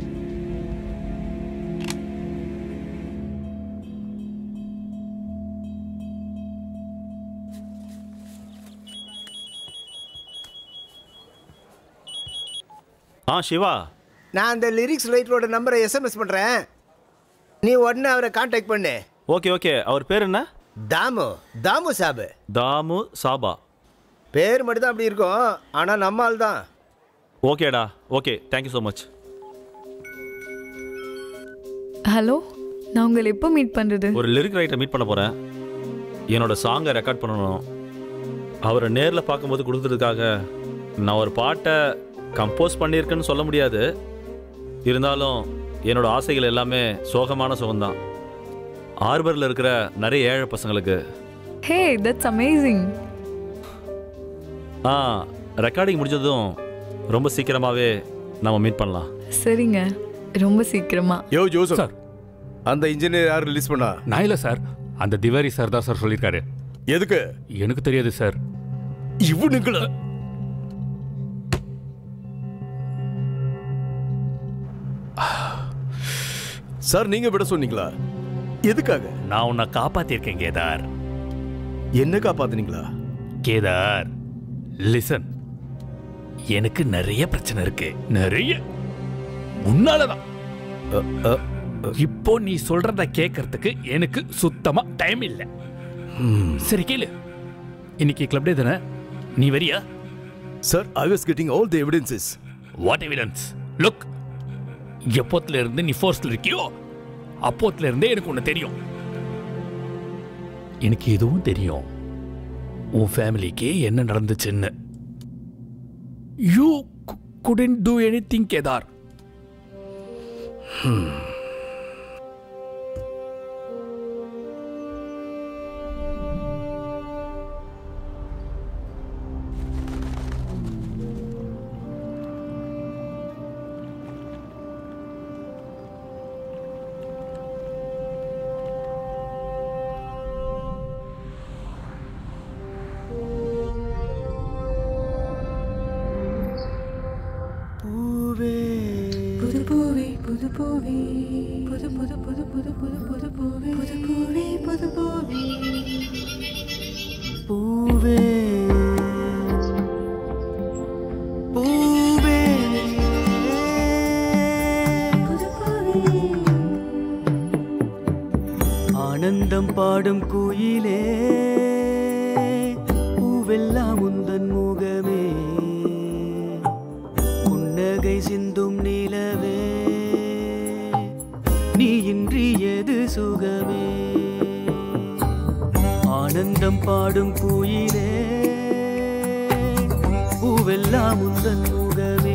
ஆ சிவா நான் அந்த லிரிக்ஸ் ரைட்டரோட நம்பரை எஸ்எம்எஸ் பண்ணுறேன் நீ உடனே அவரை காண்டாக்ட் பண்ணு ஓகே ஓகே அவர் பேர் என்ன தாமு தாமு சாபு தாமு சாபா பேர் மட்டும் தான் அப்படி இருக்கும் ஆனால் நம்ம ஆள் தான் ஓகேடா okay thank you so much hello நான் உங்களை எப்போ மீட் பண்ணுறது ஒரு லிரிக் ரைட்டரை மீட் பண்ண போகிறேன் என்னோட சாங்கை ரெக்கார்ட் பண்ணணும் அவரை நேரில் பார்க்கும்போது கொடுத்ததுக்காக நான் ஒரு பாட்டை கம்போஸ் பண்ணியிருக்குன்னு சொல்ல முடியாது இருந்தாலும் என்னோட ஆசைகள் எல்லாமே சோகமான சுகம்தான் ஆர்பரில் இருக்கிற நிறைய ஏழை பசங்களுக்கு hey that's amazing ah recording முடிஞ்சதும் ரொம்ப சீக்கிரமாகவே நம்ம மீட் பண்ணலாம் சரிங்க ரொம்ப சீக்கிரமா யோ ஜோசப் சார் அந்த இன்ஜினியர் யார் ரிலீஸ் பண்ணா நான் இல்லை சார் அந்த திவாரி சார் தான் சார் சொல்லியிருக்காரு எதுக்கு எனக்கு தெரியாது சார் இவனுங்கள சார் நீங்க விட சொன்னீங்களா எதுக்காக நான் உன்னை காப்பாத்திருக்கேன் கேதார் என்ன காப்பாத்துனீங்களா கேதார் லிசன் எனக்கு நிறைய பிரச்சனை இருக்கு நிறைய உன்னாலதான் இப்போ நீ சொல்றத கேட்கறதுக்கு எனக்கு சுத்தமா டைம் இல்லை சரி கேளு இன்னைக்கு கிளப் டே தானே நீ வரியா sir I was getting all the evidences what evidence look எப்போத்துல இருந்து நீ ஃபோர்ஸ்ல இருக்கியோ அப்போத்துல இருந்தே எனக்கு ஒன்று தெரியும் எனக்கு இதுவும் தெரியும் உன் ஃபேமிலிக்கு என்ன நடந்துச்சுன்னு you couldn't do anything Kedar புது பூவே புது பூவே புது புது புது புது புது புது பூவே புது பூவே புது பூவே பூவே பூவே ஆனந்தம் பாடும் குயிலே பூவெல்லாம் உந்தன் முகமே புன்னகை சிந்தும் நிலவே நீ இன்றி எது சுகமே ஆனந்தம் பாடும் குயிலே பூவெல்லாம் உந்தன் முகமே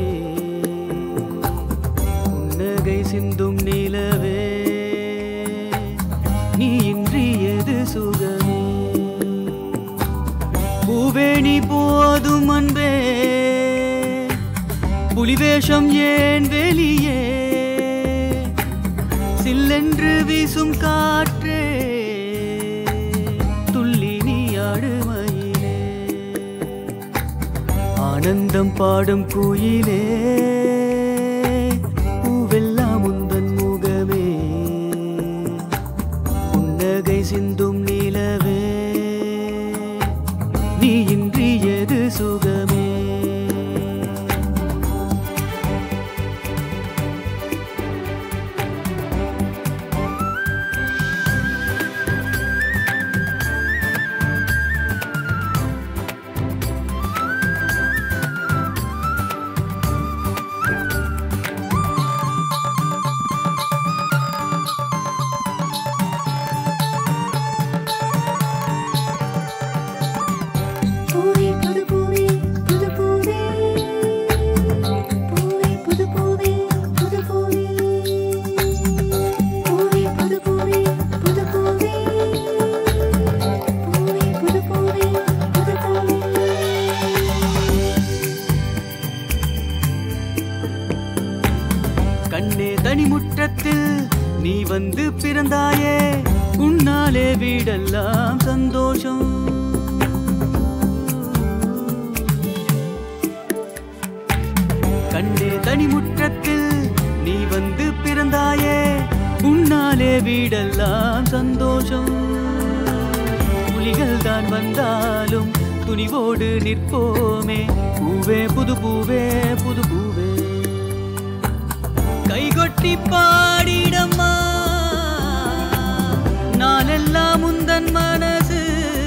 புன்னகை சிந்தும் நிலவே நீ இன்றி எது சுகமே பூவே நீ போதும் அன்பே புலிவேஷம் ஏன் வெளியே சில்லென்று வீசும் காற்றே துள்ளி நீ ஆடுமையிலே ஆனந்தம் பாடும் குயிலே பூவெல்லாம் உந்தன் முகமே புன்னகை சிந்தும் நிலவே நீ இன்றி எது சுகமே பூவே புது பூவே புது பூவே பூவே புது பூவே புது பூவே பூவே புது பூவே புது பூவே பூவே புது பூவே புது பூவே கண்ணே தனிமுற்றத்தில் நீ வந்து பிறந்தாயே உன்னாலே வீடெல்லாம் சந்தோஷம் கண்ணே தனிமுற்றத்தில் நீ வந்து பிறந்தாயே உன்னாலே வீடெல்லாம் சந்தோஷம் புலிகள் தான் வந்தாலும் துணிவோடு நிற்போமே பூவே புது பூவே புது பூவே கைகொட்டி பாடிடம்மா நாளெல்லாம் உந்தன் மனசு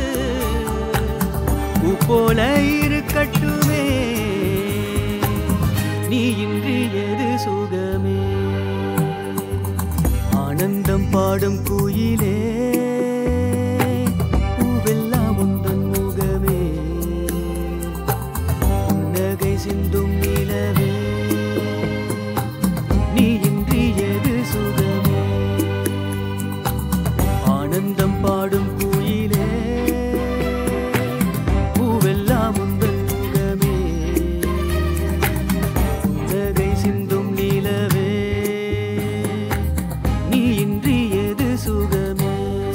பூ போல இருக்கட்டுமே நீ இன்றி எது சுகமே ஆனந்தம் பாடும் குயிலே பூவெல்லாம் உந்தன் முகமே புன்னகை சிந்தும் நில நிலவே நீ இன்றி எது சுகமே ஆனந்தம் பாடும் குயிலே பூவெல்லாம் உந்தன் முகமே புன்னகை சிந்தும் நிலவே நீ இன்றி எது சுகமே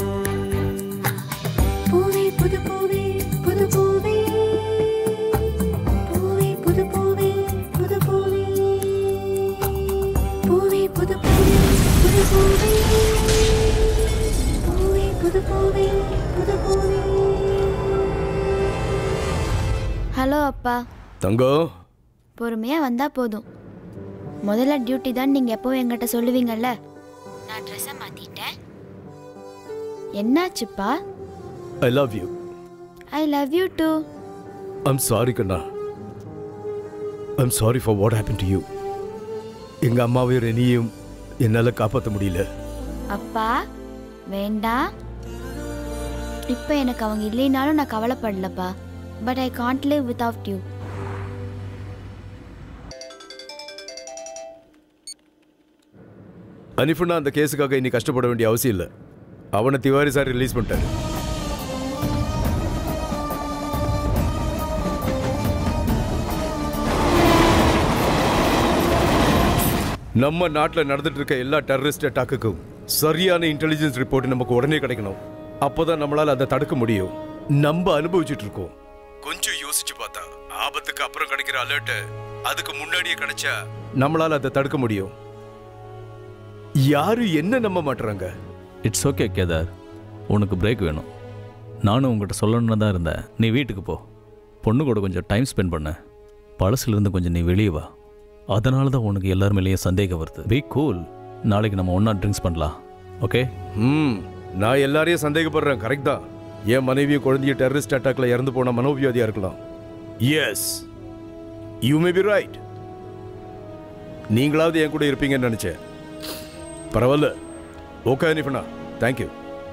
பூவே புது பூவே புது பூவே பூவே புது பூவே புது பூவே பூவே புது பூவே புது பூவே பூவே புது பூவே புது பூவே ஹலோ அப்பா தங்கம் பொறுமையா வந்தா போதும் முதல்ல டியூட்டி தான் நீங்க எப்பவும் என்கிட்ட சொல்லுவீங்கல்ல நான் ட்ரெஸ்ஸை மாத்திட்டேன் என்னாச்சுப்பா I love you I love you too I'm sorry கண்ணா I'm sorry for what happen to you எங்க அம்மாவையும் ரெனியும் என்னால காப்பாற்ற முடியல அப்பா வேண்டாம் இப்போ எனக்கு அவங்க இல்லைனாலும் நான் கவலைப்படலப்பா but I can't live without you அனிஃபுண்ணா அந்த கேஸுக்காக இனி கஷ்டப்பட வேண்டிய அவசியம் இல்லை அவனை திவாரி சார் ரிலீஸ் பண்ணிட்டாரு நம்ம நாட்டில் நடந்துட்டு இருக்க எல்லா டெரரிஸ்ட் அட்டாக்குக்கும் சரியான இன்டெலிஜென்ஸ் ரிப்போர்ட் நமக்கு உடனே கிடைக்கணும் அப்போதான் நம்மளால அதை தடுக்க முடியும் நம்ம அனுபவிச்சுட்டு இருக்கோம் கொஞ்சம் யோசிச்சு பார்த்தா ஆபத்துக்கு அப்புறம் கிடைக்கிற அலர்ட் அதுக்கு முன்னாடியே கிடைச்சா நம்மளால அதை தடுக்க முடியும் யாரு என்ன நம்ப மாட்டுறாங்க இட்ஸ் ஓகே கேதார் உனக்கு பிரேக் வேணும் நானும் உங்ககிட்ட சொல்லணும்னு தான் இருந்தேன் நீ வீட்டுக்கு போ பொண்ணு கூட கொஞ்சம் டைம் ஸ்பெண்ட் பண்ண பழசுலேருந்து கொஞ்சம் நீ வெளியே வா அதனால தான் உனக்கு எல்லார் மேலேயும் சந்தேகம் வருது பி கூல் நாளைக்கு நம்ம ஒன்றா ட்ரிங்க்ஸ் பண்ணலாம் ஓகே ம் நான் எல்லாரையும் சந்தேகப்படுறேன் கரெக்ட் தான் என் மனைவியும் குழந்தைய டெரரிஸ்ட் அட்டாக்ல இறந்து போன மனோவியாதியா இருக்கலாம் yes you may be right நீங்களாவது என் கூட இருப்பீங்கன்னு நினைச்சேன் பரவாயில்ல ஓகே அனிஃபனா தேங்க்யூ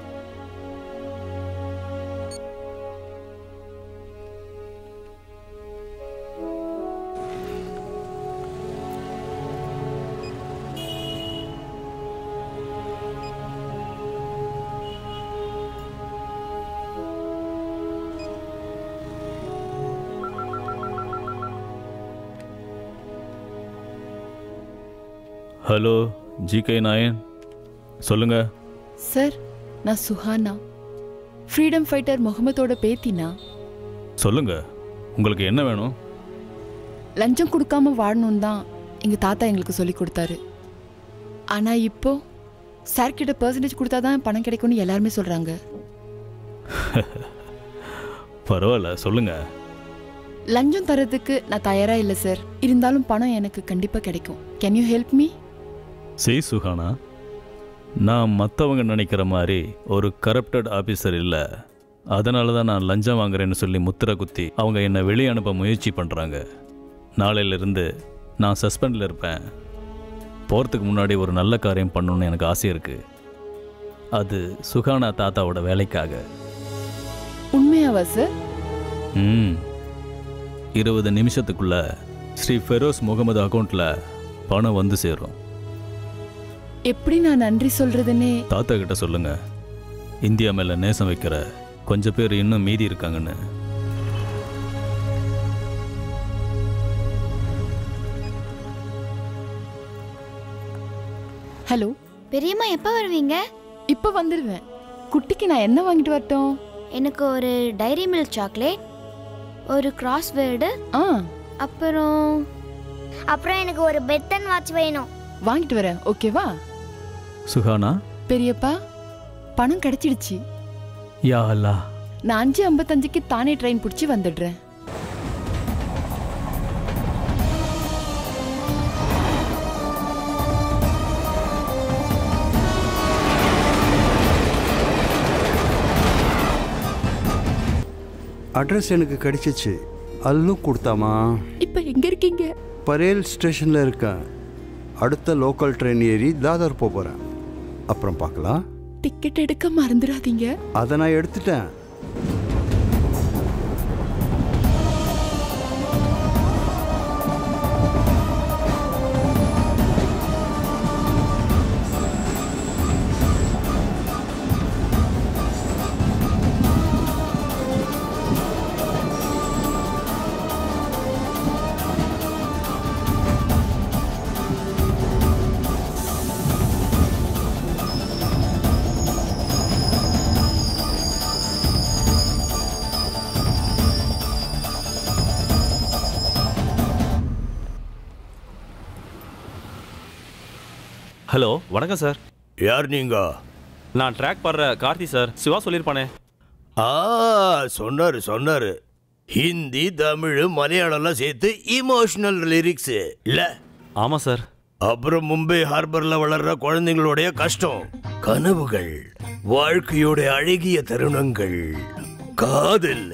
ஹலோ ஜிகே நாயன் சொல்லுங்க சார் நான் சுஹானா ஃப்ரீடம் ஃபைட்டர் முகமதோட பேத்தினா சொல்லுங்க உங்களுக்கு என்ன வேணும் லஞ்சம் கொடுக்காம வாழணும் தான் எங்க தாத்தா எங்களுக்கு சொல்லி கொடுத்தாரு ஆனா இப்போ சார் கிட்ட பர்சன்டேஜ் கொடுத்தா தான் பணம் கிடைக்கும்னு எல்லாருமே சொல்றாங்க பரவாயில்ல சொல்லுங்க லஞ்சம் தரதுக்கு நான் தயாரா இல்லை சார் இருந்தாலும் பணம் எனக்கு கண்டிப்பா கிடைக்கும் கேன் யூ ஹெல்ப் மீ சி சுஹானா நான் மற்றவங்க நினைக்கிற மாதிரி ஒரு கரப்டட் ஆஃபீஸர் இல்லை அதனால தான் நான் லஞ்சம் வாங்குறேன்னு சொல்லி முத்திரை குத்தி அவங்க என்னை வெளியே அனுப்ப முயற்சி பண்ணுறாங்க நாளையிலிருந்து நான் சஸ்பெண்டில் இருப்பேன் போகிறதுக்கு முன்னாடி ஒரு நல்ல காரியம் பண்ணணும்னு எனக்கு ஆசை இருக்குது அது சுகானா தாத்தாவோட வேலைக்காக உண்மையாவா சார் ம் இருபது நிமிஷத்துக்குள்ள ஸ்ரீ ஃபெரோஸ் முகமது அக்கௌண்ட்டில் பணம் வந்து சேரும் எப்படி நான் நன்றி சொல்றதுன்னே தாத்தா கிட்ட சொல்லுங்க இந்தியா மேல நேசம் வைக்கிற கொஞ்சம் பேர் இன்னும் மீதி இருக்காங்கன்னு ஹலோ பெரியம்மா எப்போ வருவீங்க இப்போ வந்துடுவேன் குட்டிக்கு நான் என்ன வாங்கிட்டு வரட்டும் எனக்கு ஒரு டைரி மில்க் சாக்லேட் ஒரு கிராஸ்வேர்டு ஆ அப்புறம் அப்புறம் எனக்கு ஒரு பெத்தன் வாட்ச் வேணும் வாங்கிட்டு வரேன் ஓகேவா சுஹானா பெரியப்பா பணம் கிடைச்சிடுச்சு யா அல்லா நான் அஞ்சு ஐம்பத்தஞ்சுக்கு தானே ட்ரெயின் பிடிச்சி வந்துடுறேன் அட்ரஸ் எனக்கு கிடைச்சிச்சு அல்லும் கொடுத்தாமா இப்போ எங்க இருக்கீங்க பரேல் ஸ்டேஷனில் இருக்கேன் அடுத்த லோக்கல் ட்ரெயின் ஏறி தாதர் போக போகிறேன் அப்புறம் பார்க்கலாம் டிக்கெட் எடுக்க மறந்துடாதீங்க அதை நான் எடுத்துட்டேன் ஹலோ வணக்கம் சார் யார் நீங்க நான் ட்ராக் பாடுற கார்த்தி சார் சிவா சொல்லியிருப்பானே ஆ சொன்னாரு சொன்னாரு ஹிந்தி தமிழ் மலையாளம்லாம் சேர்த்து இமோஷனல் லிரிக்ஸ் இல்ல ஆமா சார் அப்புறம் மும்பை ஹார்பர்ல வளர்ற குழந்தைங்களுடைய கஷ்டம் கனவுகள் வாழ்க்கையோட அழகிய தருணங்கள் காதல்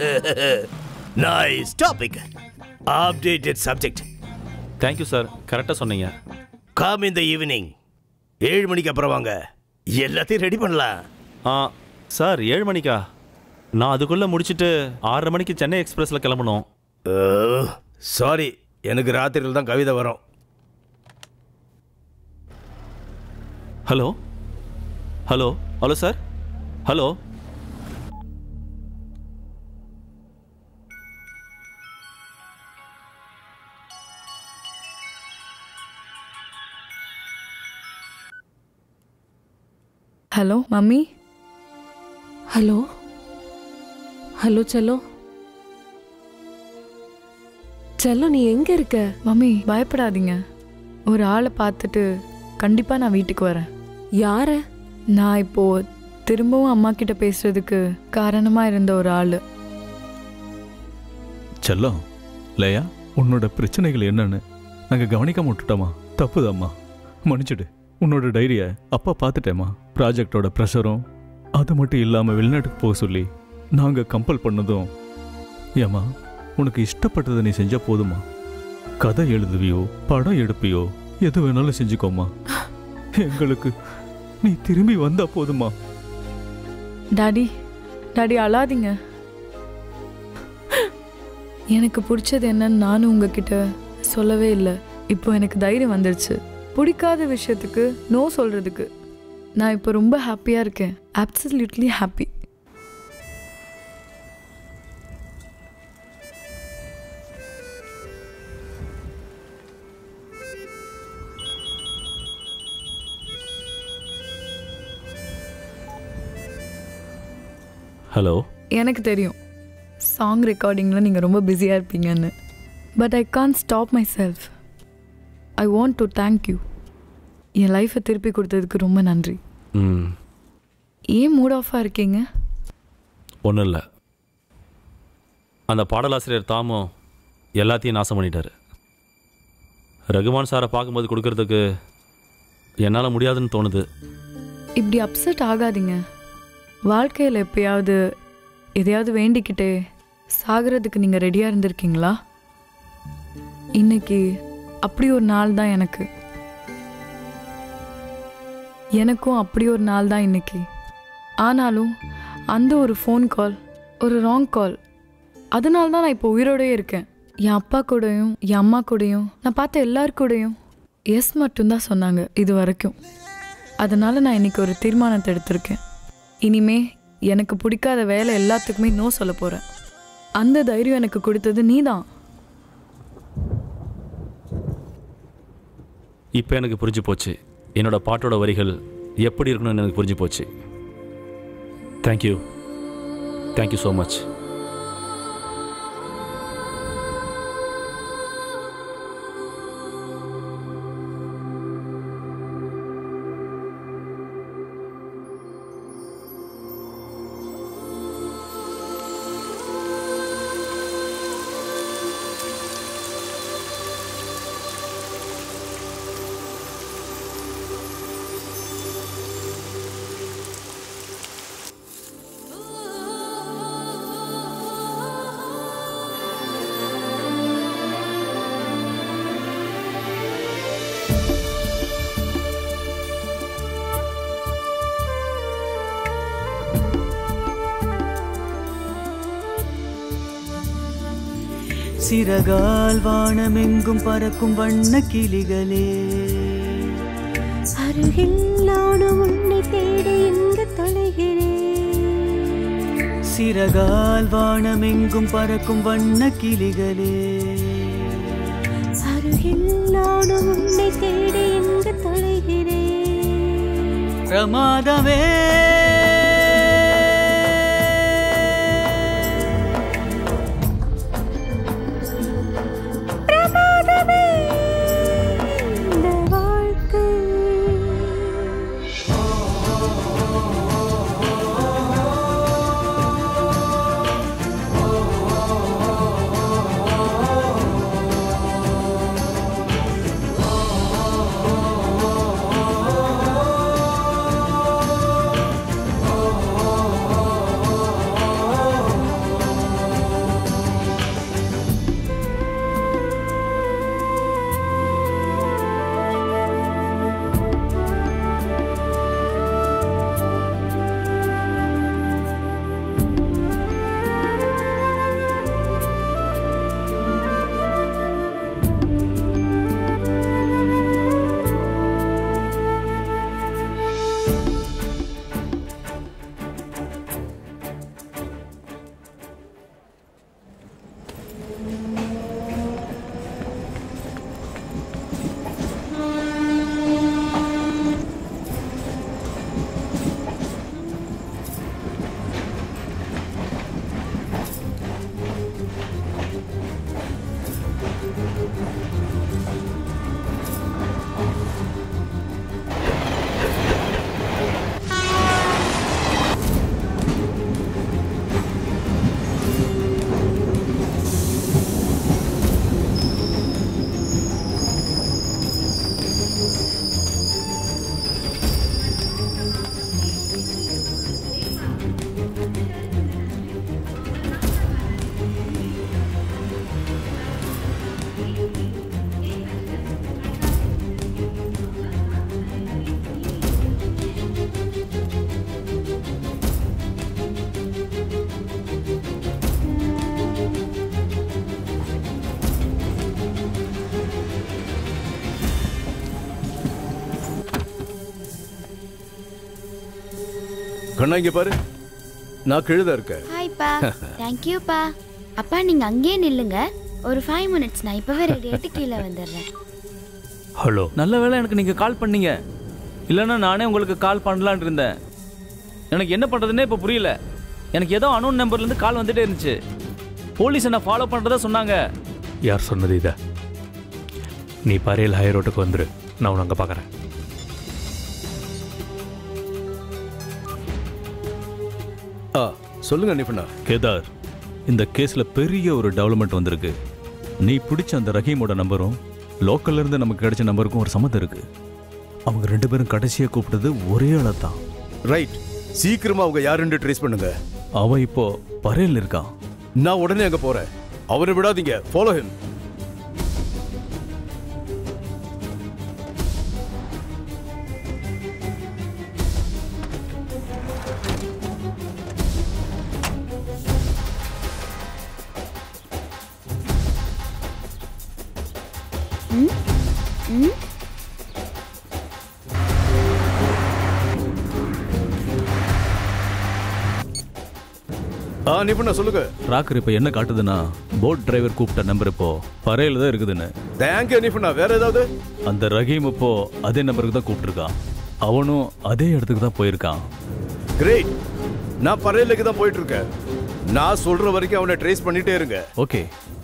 nice topic updated subject thank you sir கரெக்டாக சொன்னீங்க கம் இந்த ஈவினிங் ஏழு மணிக்கு அப்புறம் வாங்க எல்லாத்தையும் ரெடி பண்ணலாம் ஆ சார் ஏழு மணிக்கா நான் அதுக்குள்ளே முடிச்சிட்டு ஆறரை மணிக்கு சென்னை எக்ஸ்பிரஸில் கிளம்பணும் சாரி எனக்கு ராத்திரியில் தான் கவிதை வரும் hello hello hello sir hello hello mummy hello hello செல்லோ செல்லோ நீ எங்க இருக்க மம்மி பயப்படாதீங்க ஒரு ஆளை பார்த்துட்டு கண்டிப்பாக நான் வீட்டுக்கு வரேன் யார நான் இப்போ திரும்பவும் அம்மா கிட்ட பேசுறதுக்கு காரணமா இருந்த ஒரு ஆள் செல்லம் லேயா உன்னோட பிரச்சனைகள் என்னன்னு நாங்கள் கவனிக்காம விட்டுட்டோமா தப்புதாம்மா மன்னிச்சிடு உன்னோட டைரியை அப்பா பார்த்துட்டேம்மா ப்ராஜெக்டோட ப்ரெஷரும் அது மட்டும் இல்லாமல் வெளிநாட்டுக்கு போக சொல்லி நாங்கள் கம்பல் பண்ணதும் ஏம்மா உனக்கு இஷ்டப்பட்டதை நீ செஞ்சா போதுமா கதை எழுதுவியோ படம் எடுப்பியோ எது வேணாலும் செஞ்சுக்கோமா எங்களுக்கு நீ திரும்பி வந்தா போதுமா டாடி டாடி அழாதீங்க எனக்கு பிடிச்சது என்னன்னு நானும் உங்ககிட்ட சொல்லவே இல்லை இப்போ எனக்கு தைரியம் வந்துடுச்சு பிடிக்காத விஷயத்துக்கு நோ சொல்றதுக்கு நான் இப்போ ரொம்ப ஹாப்பியாக இருக்கேன் அப்சல்யூட்லி ஹாப்பி ஹலோ எனக்கு தெரியும் சாங் ரெக்கார்டிங்கில் நீங்கள் ரொம்ப பிஸியாக இருப்பீங்கன்னு but I can't stop myself I want to thank you என் லைஃப்பை திருப்பி கொடுத்ததுக்கு ரொம்ப நன்றி ம் ஏன் மூட் ஆஃபாக இருக்கீங்க ஒன்றும் இல்லை அந்த பாடலாசிரியர் தாமும் எல்லாத்தையும் நாசம் பண்ணிட்டாரு ரகுமான் சாரை பார்க்கும்போது கொடுக்கறதுக்கு என்னால் முடியாதுன்னு தோணுது இப்படி அப்செட் ஆகாதீங்க வாழ்க்கையில் எப்பயாவது எதையாவது வேண்டிக்கிட்டே சாகிறதுக்கு நீங்கள் ரெடியாக இருந்திருக்கீங்களா இன்னைக்கு அப்படி ஒரு நாள் தான் எனக்கு எனக்கும் அப்படி ஒரு நாள் தான் இன்னைக்கு ஆனாலும் அந்த ஒரு ஃபோன் கால் ஒரு ராங் கால் அதனால தான் நான் இப்போ உயிரோடயே இருக்கேன் என் அப்பா கூடயும் என் அம்மா கூடயும் நான் பார்த்த எல்லார் கூடயும் எஸ் மட்டும்தான் சொன்னாங்க இது வரைக்கும் அதனால நான் இன்னைக்கு ஒரு தீர்மானத்தை எடுத்திருக்கேன் இனிமே எனக்கு பிடிக்காத வேலை எல்லாத்துக்குமே நோ சொல்ல போகிறேன் அந்த தைரியம் எனக்கு கொடுத்தது நீ தான் இப்போ எனக்கு புரிஞ்சு போச்சு என்னோட பாட்டோட வரிகள் எப்படி இருக்கணும்னு எனக்கு புரிஞ்சு போச்சு தேங்க்யூ தேங்க்யூ ஸோ மச் சிறகால் வானமெங்கும் பறக்கும் வண்ண கிளிகளே அருகில் நானும் உன்னை தேடி இங்கு தொலைகிறேன் சிறகால் வானமெங்கும் பறக்கும் வண்ண கிளிகளே அருகில் நானும் உன்னை தேடி இங்கு தொலைகிறேன் பிரமாதமே பிரமாதமே இந்த வாழ்க்கை கண்ணா இங்க பாரு நான் கீழே இருக்கேன் ஹாய்ப்பா தேங்க்யூப்பா அப்பா நீங்க அங்கேயே நில்லுங்க ஒரு ஃபைவ் மினிட்ஸ் நான் இப்பவே ரெடி ஆயிட்டு கீழே வந்துடுறேன் ஹலோ நல்ல வேளை எனக்கு நீங்கள் கால் பண்ணீங்க இல்லைன்னா நானே உங்களுக்கு கால் பண்ணலான் இருந்தேன் எனக்கு என்ன பண்ணுறதுனே இப்போ புரியல எனக்கு ஏதோ அனோன் நம்பர்லேருந்து கால் வந்துட்டே இருந்துச்சு போலீஸ் என்ன ஃபாலோ பண்ணுறதா சொன்னாங்க யார் சொன்னது இதை நீ பரையல் ஹை ரோட்டுக்கு வந்துரு நான் உன்னை அங்கே பார்க்குறேன் ஆ சொல்லுங்க நிபுணா கேதார் இந்த கேஸ்ல பெரிய ஒரு டெவலப்மெண்ட் வந்திருக்கு நீ பிடிச்ச அந்த ரஹீமோட நம்பரும் லோக்கல்ல இருந்து நமக்கு கிடைச்ச நம்பருக்கும் ஒரு சம்மந்தம் இருக்கு அவங்க ரெண்டு பேரும் கடைசியா கூப்பிட்டது ஒரே ஆளை தான் ரைட் சீக்கிரமா அவங்க யாருன்னு ட்ரேஸ் பண்ணுங்க அவன் இப்போ பரையில் இருக்கான் நான் உடனே அங்க போறேன் அவரை விடாதீங்க ஃபாலோ ஹிம் ம் ம் ஆ நிபுணா சொல்லுங்க ராக்கர் இப்போ என்ன காட்டுதுன்னா போட் டிரைவர் கூப்பிட்ட நம்பர் இப்போ பரையில் தான் இருக்குதுன்னு தேங்க்யூ நிபுணா வேற ஏதாவது அந்த ரஹீம் இப்போ அதே நம்பருக்கு தான் கூப்பிட்டுருக்கான் அவனும் அதே இடத்துக்கு தான் போயிருக்கான் கிரேட் நான் பரையலுக்கு தான் போயிட்டு இருக்கேன் நான் சொல்ற வரைக்கும் அவனை ட்ரேஸ் பண்ணிட்டே இருங்க ஓகே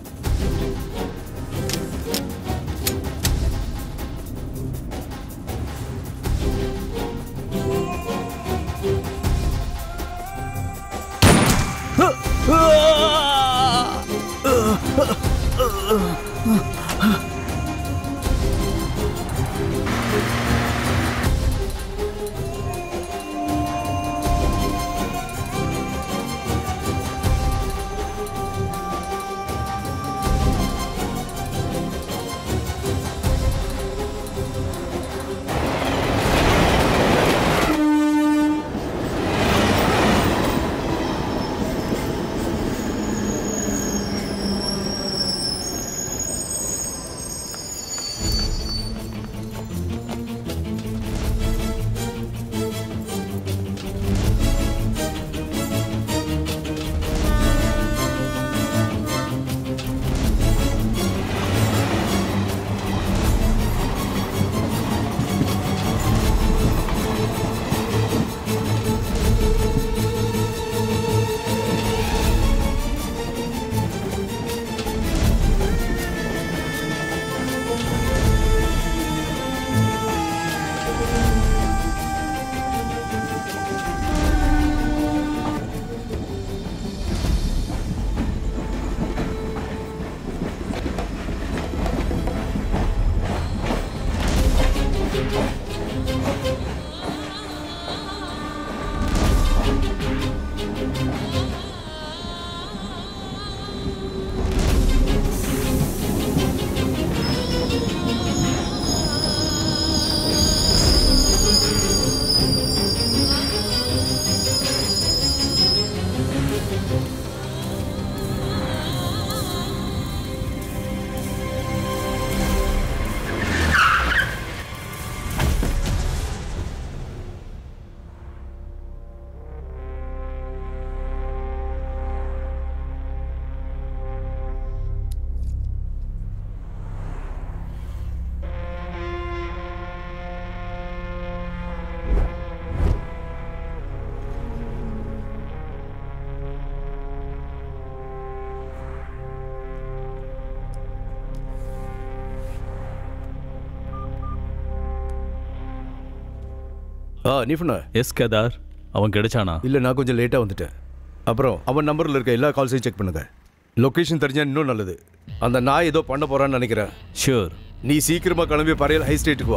ஆ நிபுணா எஸ் கேதார் அவன் கிடைச்சானா இல்ல நான் கொஞ்சம் லேட்டா வந்துட்டேன் அப்புறம் அவன் நம்பர்ல இருக்க எல்லா கால்ஸையும் செக் பண்ணுங்க லொகேஷன் தெரிஞ்சா இன்னும் நல்லது அந்த நாய் ஏதோ பண்ண போறான்னு நினைக்கிறேன் ஷூர் நீ சீக்கிரமா கிளம்பி பரையல் ஹை ஸ்டேட்டுக்கு வா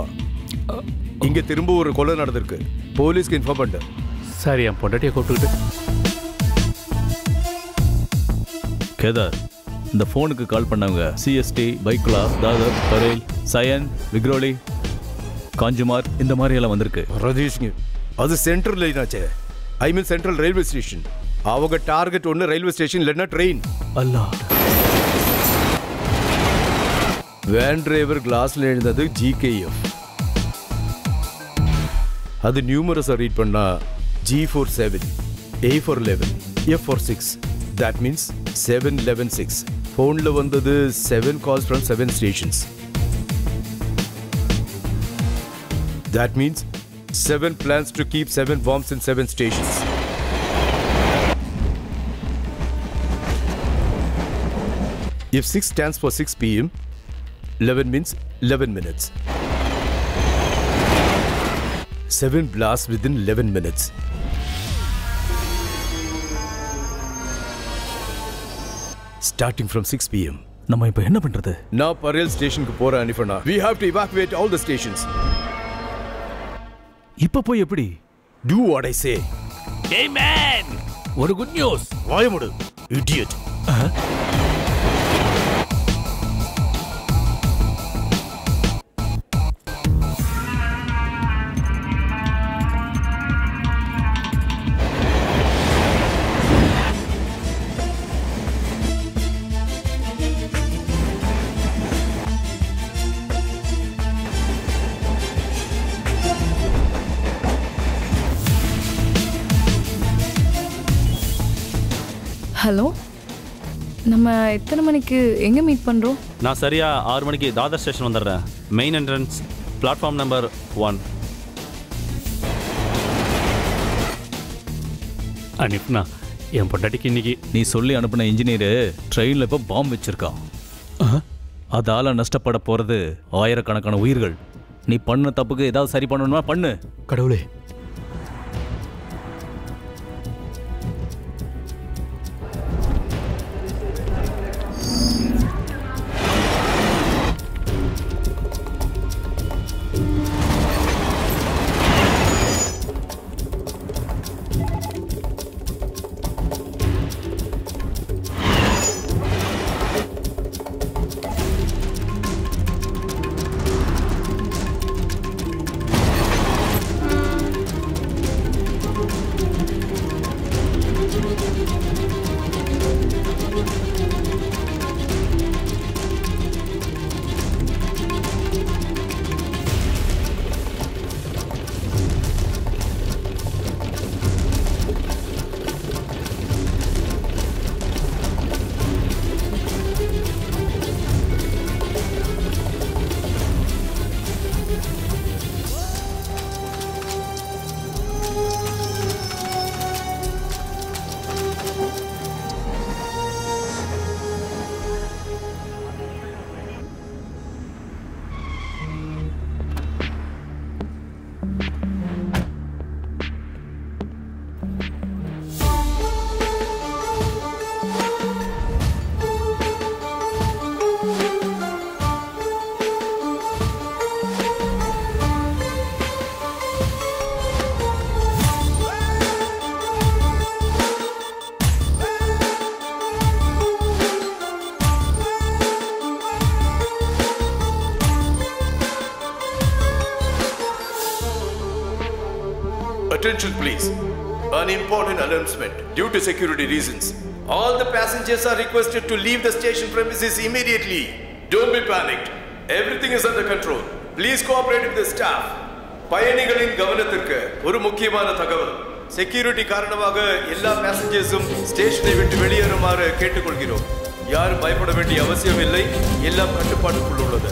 இங்க திரும்ப ஒரு கொலை நடந்திருக்கு போலீஸ்க்கு இன்ஃபார்ம் பண்ணிட்டேன் சரி என் பொண்டாட்டியை கூப்பிட்டுக்கிட்டு கேதார் இந்த ஃபோனுக்கு கால் பண்ணவங்க சிஎஸ்டி பைக்குலா தாதர் பரேல் சயன் விக்ரோலி காஞ்சுமார் இந்த மாதிரி எல்லாம் வந்திருக்கு ரதீஷ்ங்க அது சென்ட்ரல் லைன் ஆச்சே I mean central railway station அவங்க டார்கெட் ஒன்று ரயில்வே ஸ்டேஷன் இல்லைன்னா ட்ரெயின் அல்லா வேன் டிரைவர் கிளாஸ்ல எழுந்தது ஜிகேஎஃப் அது நியூமரஸை ரீட் பண்ணா G for 7, A for 11, F for 6. That means 7, 11, 6. ஃபோனில் வந்தது seven calls from seven stations That means seven plans to keep seven bombs in seven stations. If 6 stands for 6 pm, 11 means 11 minutes. 7 blasts within 11 minutes. Starting from 6 pm. நம்ம இப்போ என்ன பண்றது நான் பரேல் ஸ்டேஷனுக்கு போறேன் அனிஃபனா we have to evacuate all the stations இப்போ போய் எப்படி do what i say ஏய் மேன் ஒரு குட் நியூஸ் வாயமுடு idiot ஹலோ நம்ம எத்தனை மணிக்கு எங்கே மீட் பண்ணுறோம் நான் சரியா ஆறு மணிக்கு தாதர் ஸ்டேஷன் வந்துடுறேன் main entrance platform number one அனுப்புனா என் பொண்டாட்டிக்கு இன்னைக்கு நீ சொல்லி அனுப்பின இன்ஜினியரு ட்ரெயினில் இப்போ பாம்பு வச்சிருக்கான் அதால நஷ்டப்பட போறது ஆயிரக்கணக்கான உயிர்கள் நீ பண்ண தப்புக்கு ஏதாவது சரி பண்ணணுமா பண்ணு கடவுளே Attention please. An important announcement. Due to security reasons, all the passengers are requested to leave the station premises immediately. Don't be panicked. Everything is under control. Please cooperate with the staff. பயணிகளின் கவனத்திற்கு ஒரு முக்கியமான தகவல் security காரணமாக எல்லா பேசஞ்சர்ஸும் ஸ்டேஷனை விட்டு வெளியேறுமாறு கேட்டுக்கொள்கிறோம் யாரும் பயப்பட வேண்டிய அவசியம் இல்லை எல்லாம் கட்டுப்பாட்டுக்குள் உள்ளது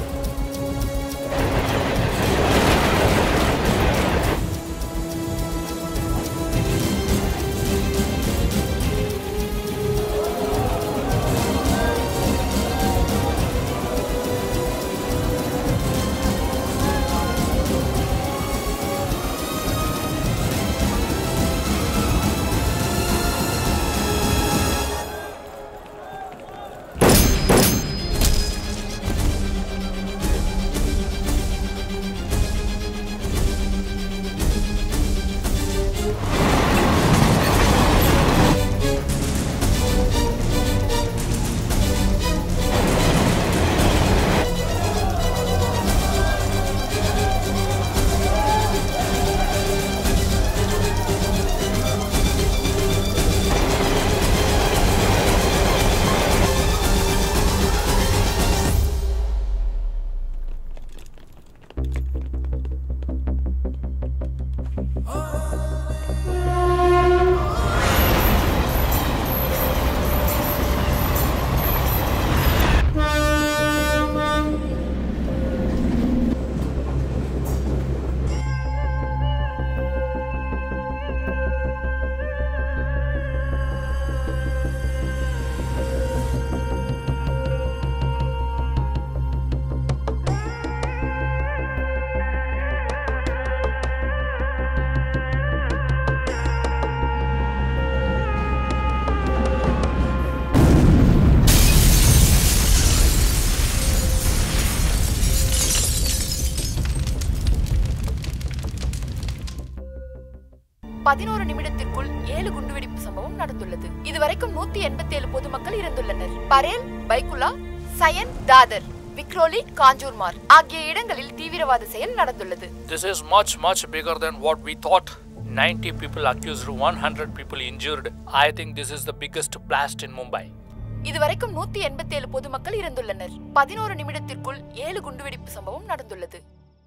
பதினோரு நிமிடத்திற்குள் ஏழு குண்டுவெடிப்பு சம்பவம் நடந்துள்ளது இதுவரைக்கும் நூத்தி எண்பத்தி ஏழு பொதுமக்கள் இறந்துள்ளனர் பரேல் பைகுலா சயன் தாதர் விக்ரோலி காஞ்சூர்மார் ஆகிய இடங்களில் தீவிரவாத செயல் நடந்துள்ளது This is much, much bigger than what we thought. 90 people accused, 100 people injured. I think this is the biggest blast in Mumbai. இதுவரைக்கும் நூத்தி எண்பத்தி ஏழு பொதுமக்கள் இறந்துள்ளனர் பதினோரு நிமிடத்திற்குள் ஏழு குண்டுவெடிப்பு சம்பவம் நடந்துள்ளது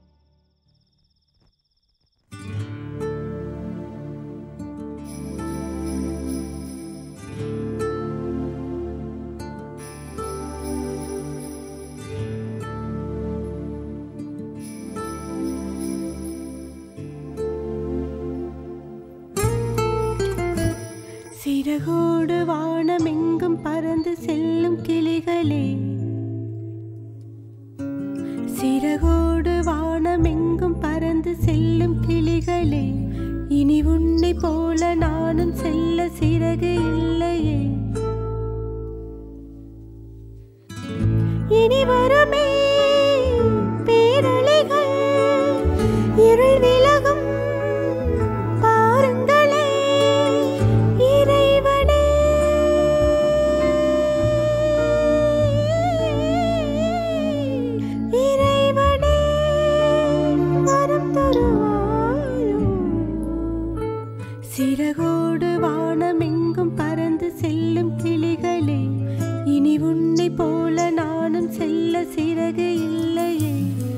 சிறகோடு வானமெங்கும் பறந்து செல்லும் கிளிகளே சிறகோடு வானமெங்கும் பறந்து செல்லும் கிளிகளே இனி உன்னை போல நானும் செல்ல சிறகு இல்லையே இனி வருமே பேரலைகள் இருள் விலகும் பாருங்களே இறைவனே இறைவனே வரம் தருவாயோ சிறகோடு வானமெங்கும் பறந்து செல்லும் கிளிகளே இனி உன்னை போல நானும் செல்ல சிறகு இல்லையே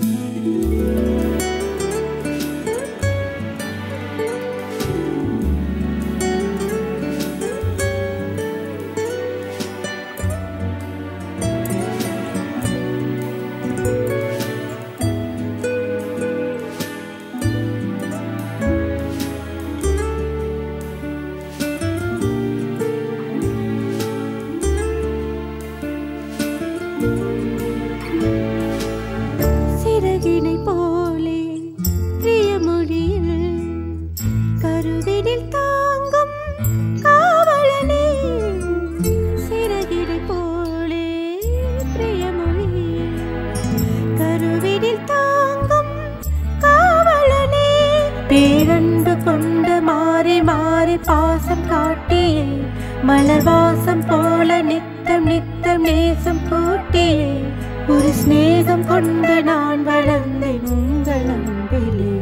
சிறகினை போலே பிரியமொழியில் கருவினில் தாங்கும் காவலனே சிறகினை போலே பிரியமொழியில் கருவினில் தாங்கும் காவலனே பேரன்பு கொண்டு மாறி மாறி பாசம் காட்டியே மலர் வாசம் போல நித்தம் நித்தம் நேசம் கூட்டியே ஒரு சிநேகம் கொண்டு நான் வளர்ந்தேன் உங்கள் அன்பிலே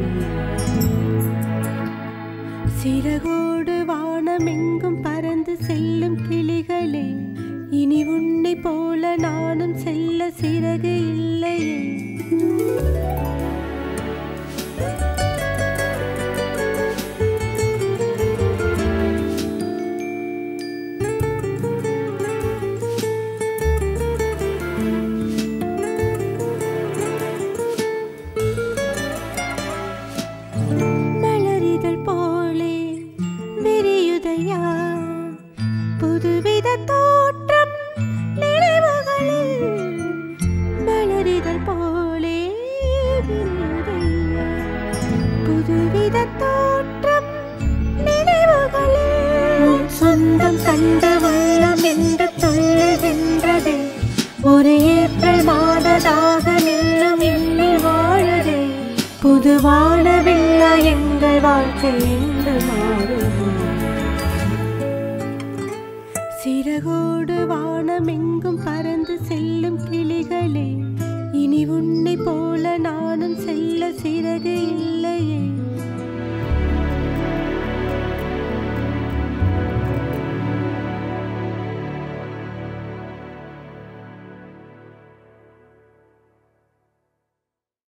சிறகோடு வானமெங்கும் பறந்து செல்லும் கிளிகளே இனி உன்னை போல நானும் செல்ல சிறகு இல்லையே மலரிதழ் போலே விரியுதையா புதுவித தோற்றம் நினைவுகளில் மலரிதழ் போலே விரியுதையா புதுவித தோற்றம் நினைவுகளில் உன் சொந்தம் கண்ட உள்ளம் என்று சொல்லுகின்றதே ஒரு ஏப்ரல் மாததாக நின்னும் எண்ணில் வாழுதே புது வானவில்லா எங்கள் வாழ்க்கை என்று மாறும் சிறகோடு வானமெங்கும் பறந்து செல்லும் கிளிகளே இனி உன்னை போல நானும் செல்ல சிறகு இல்லையே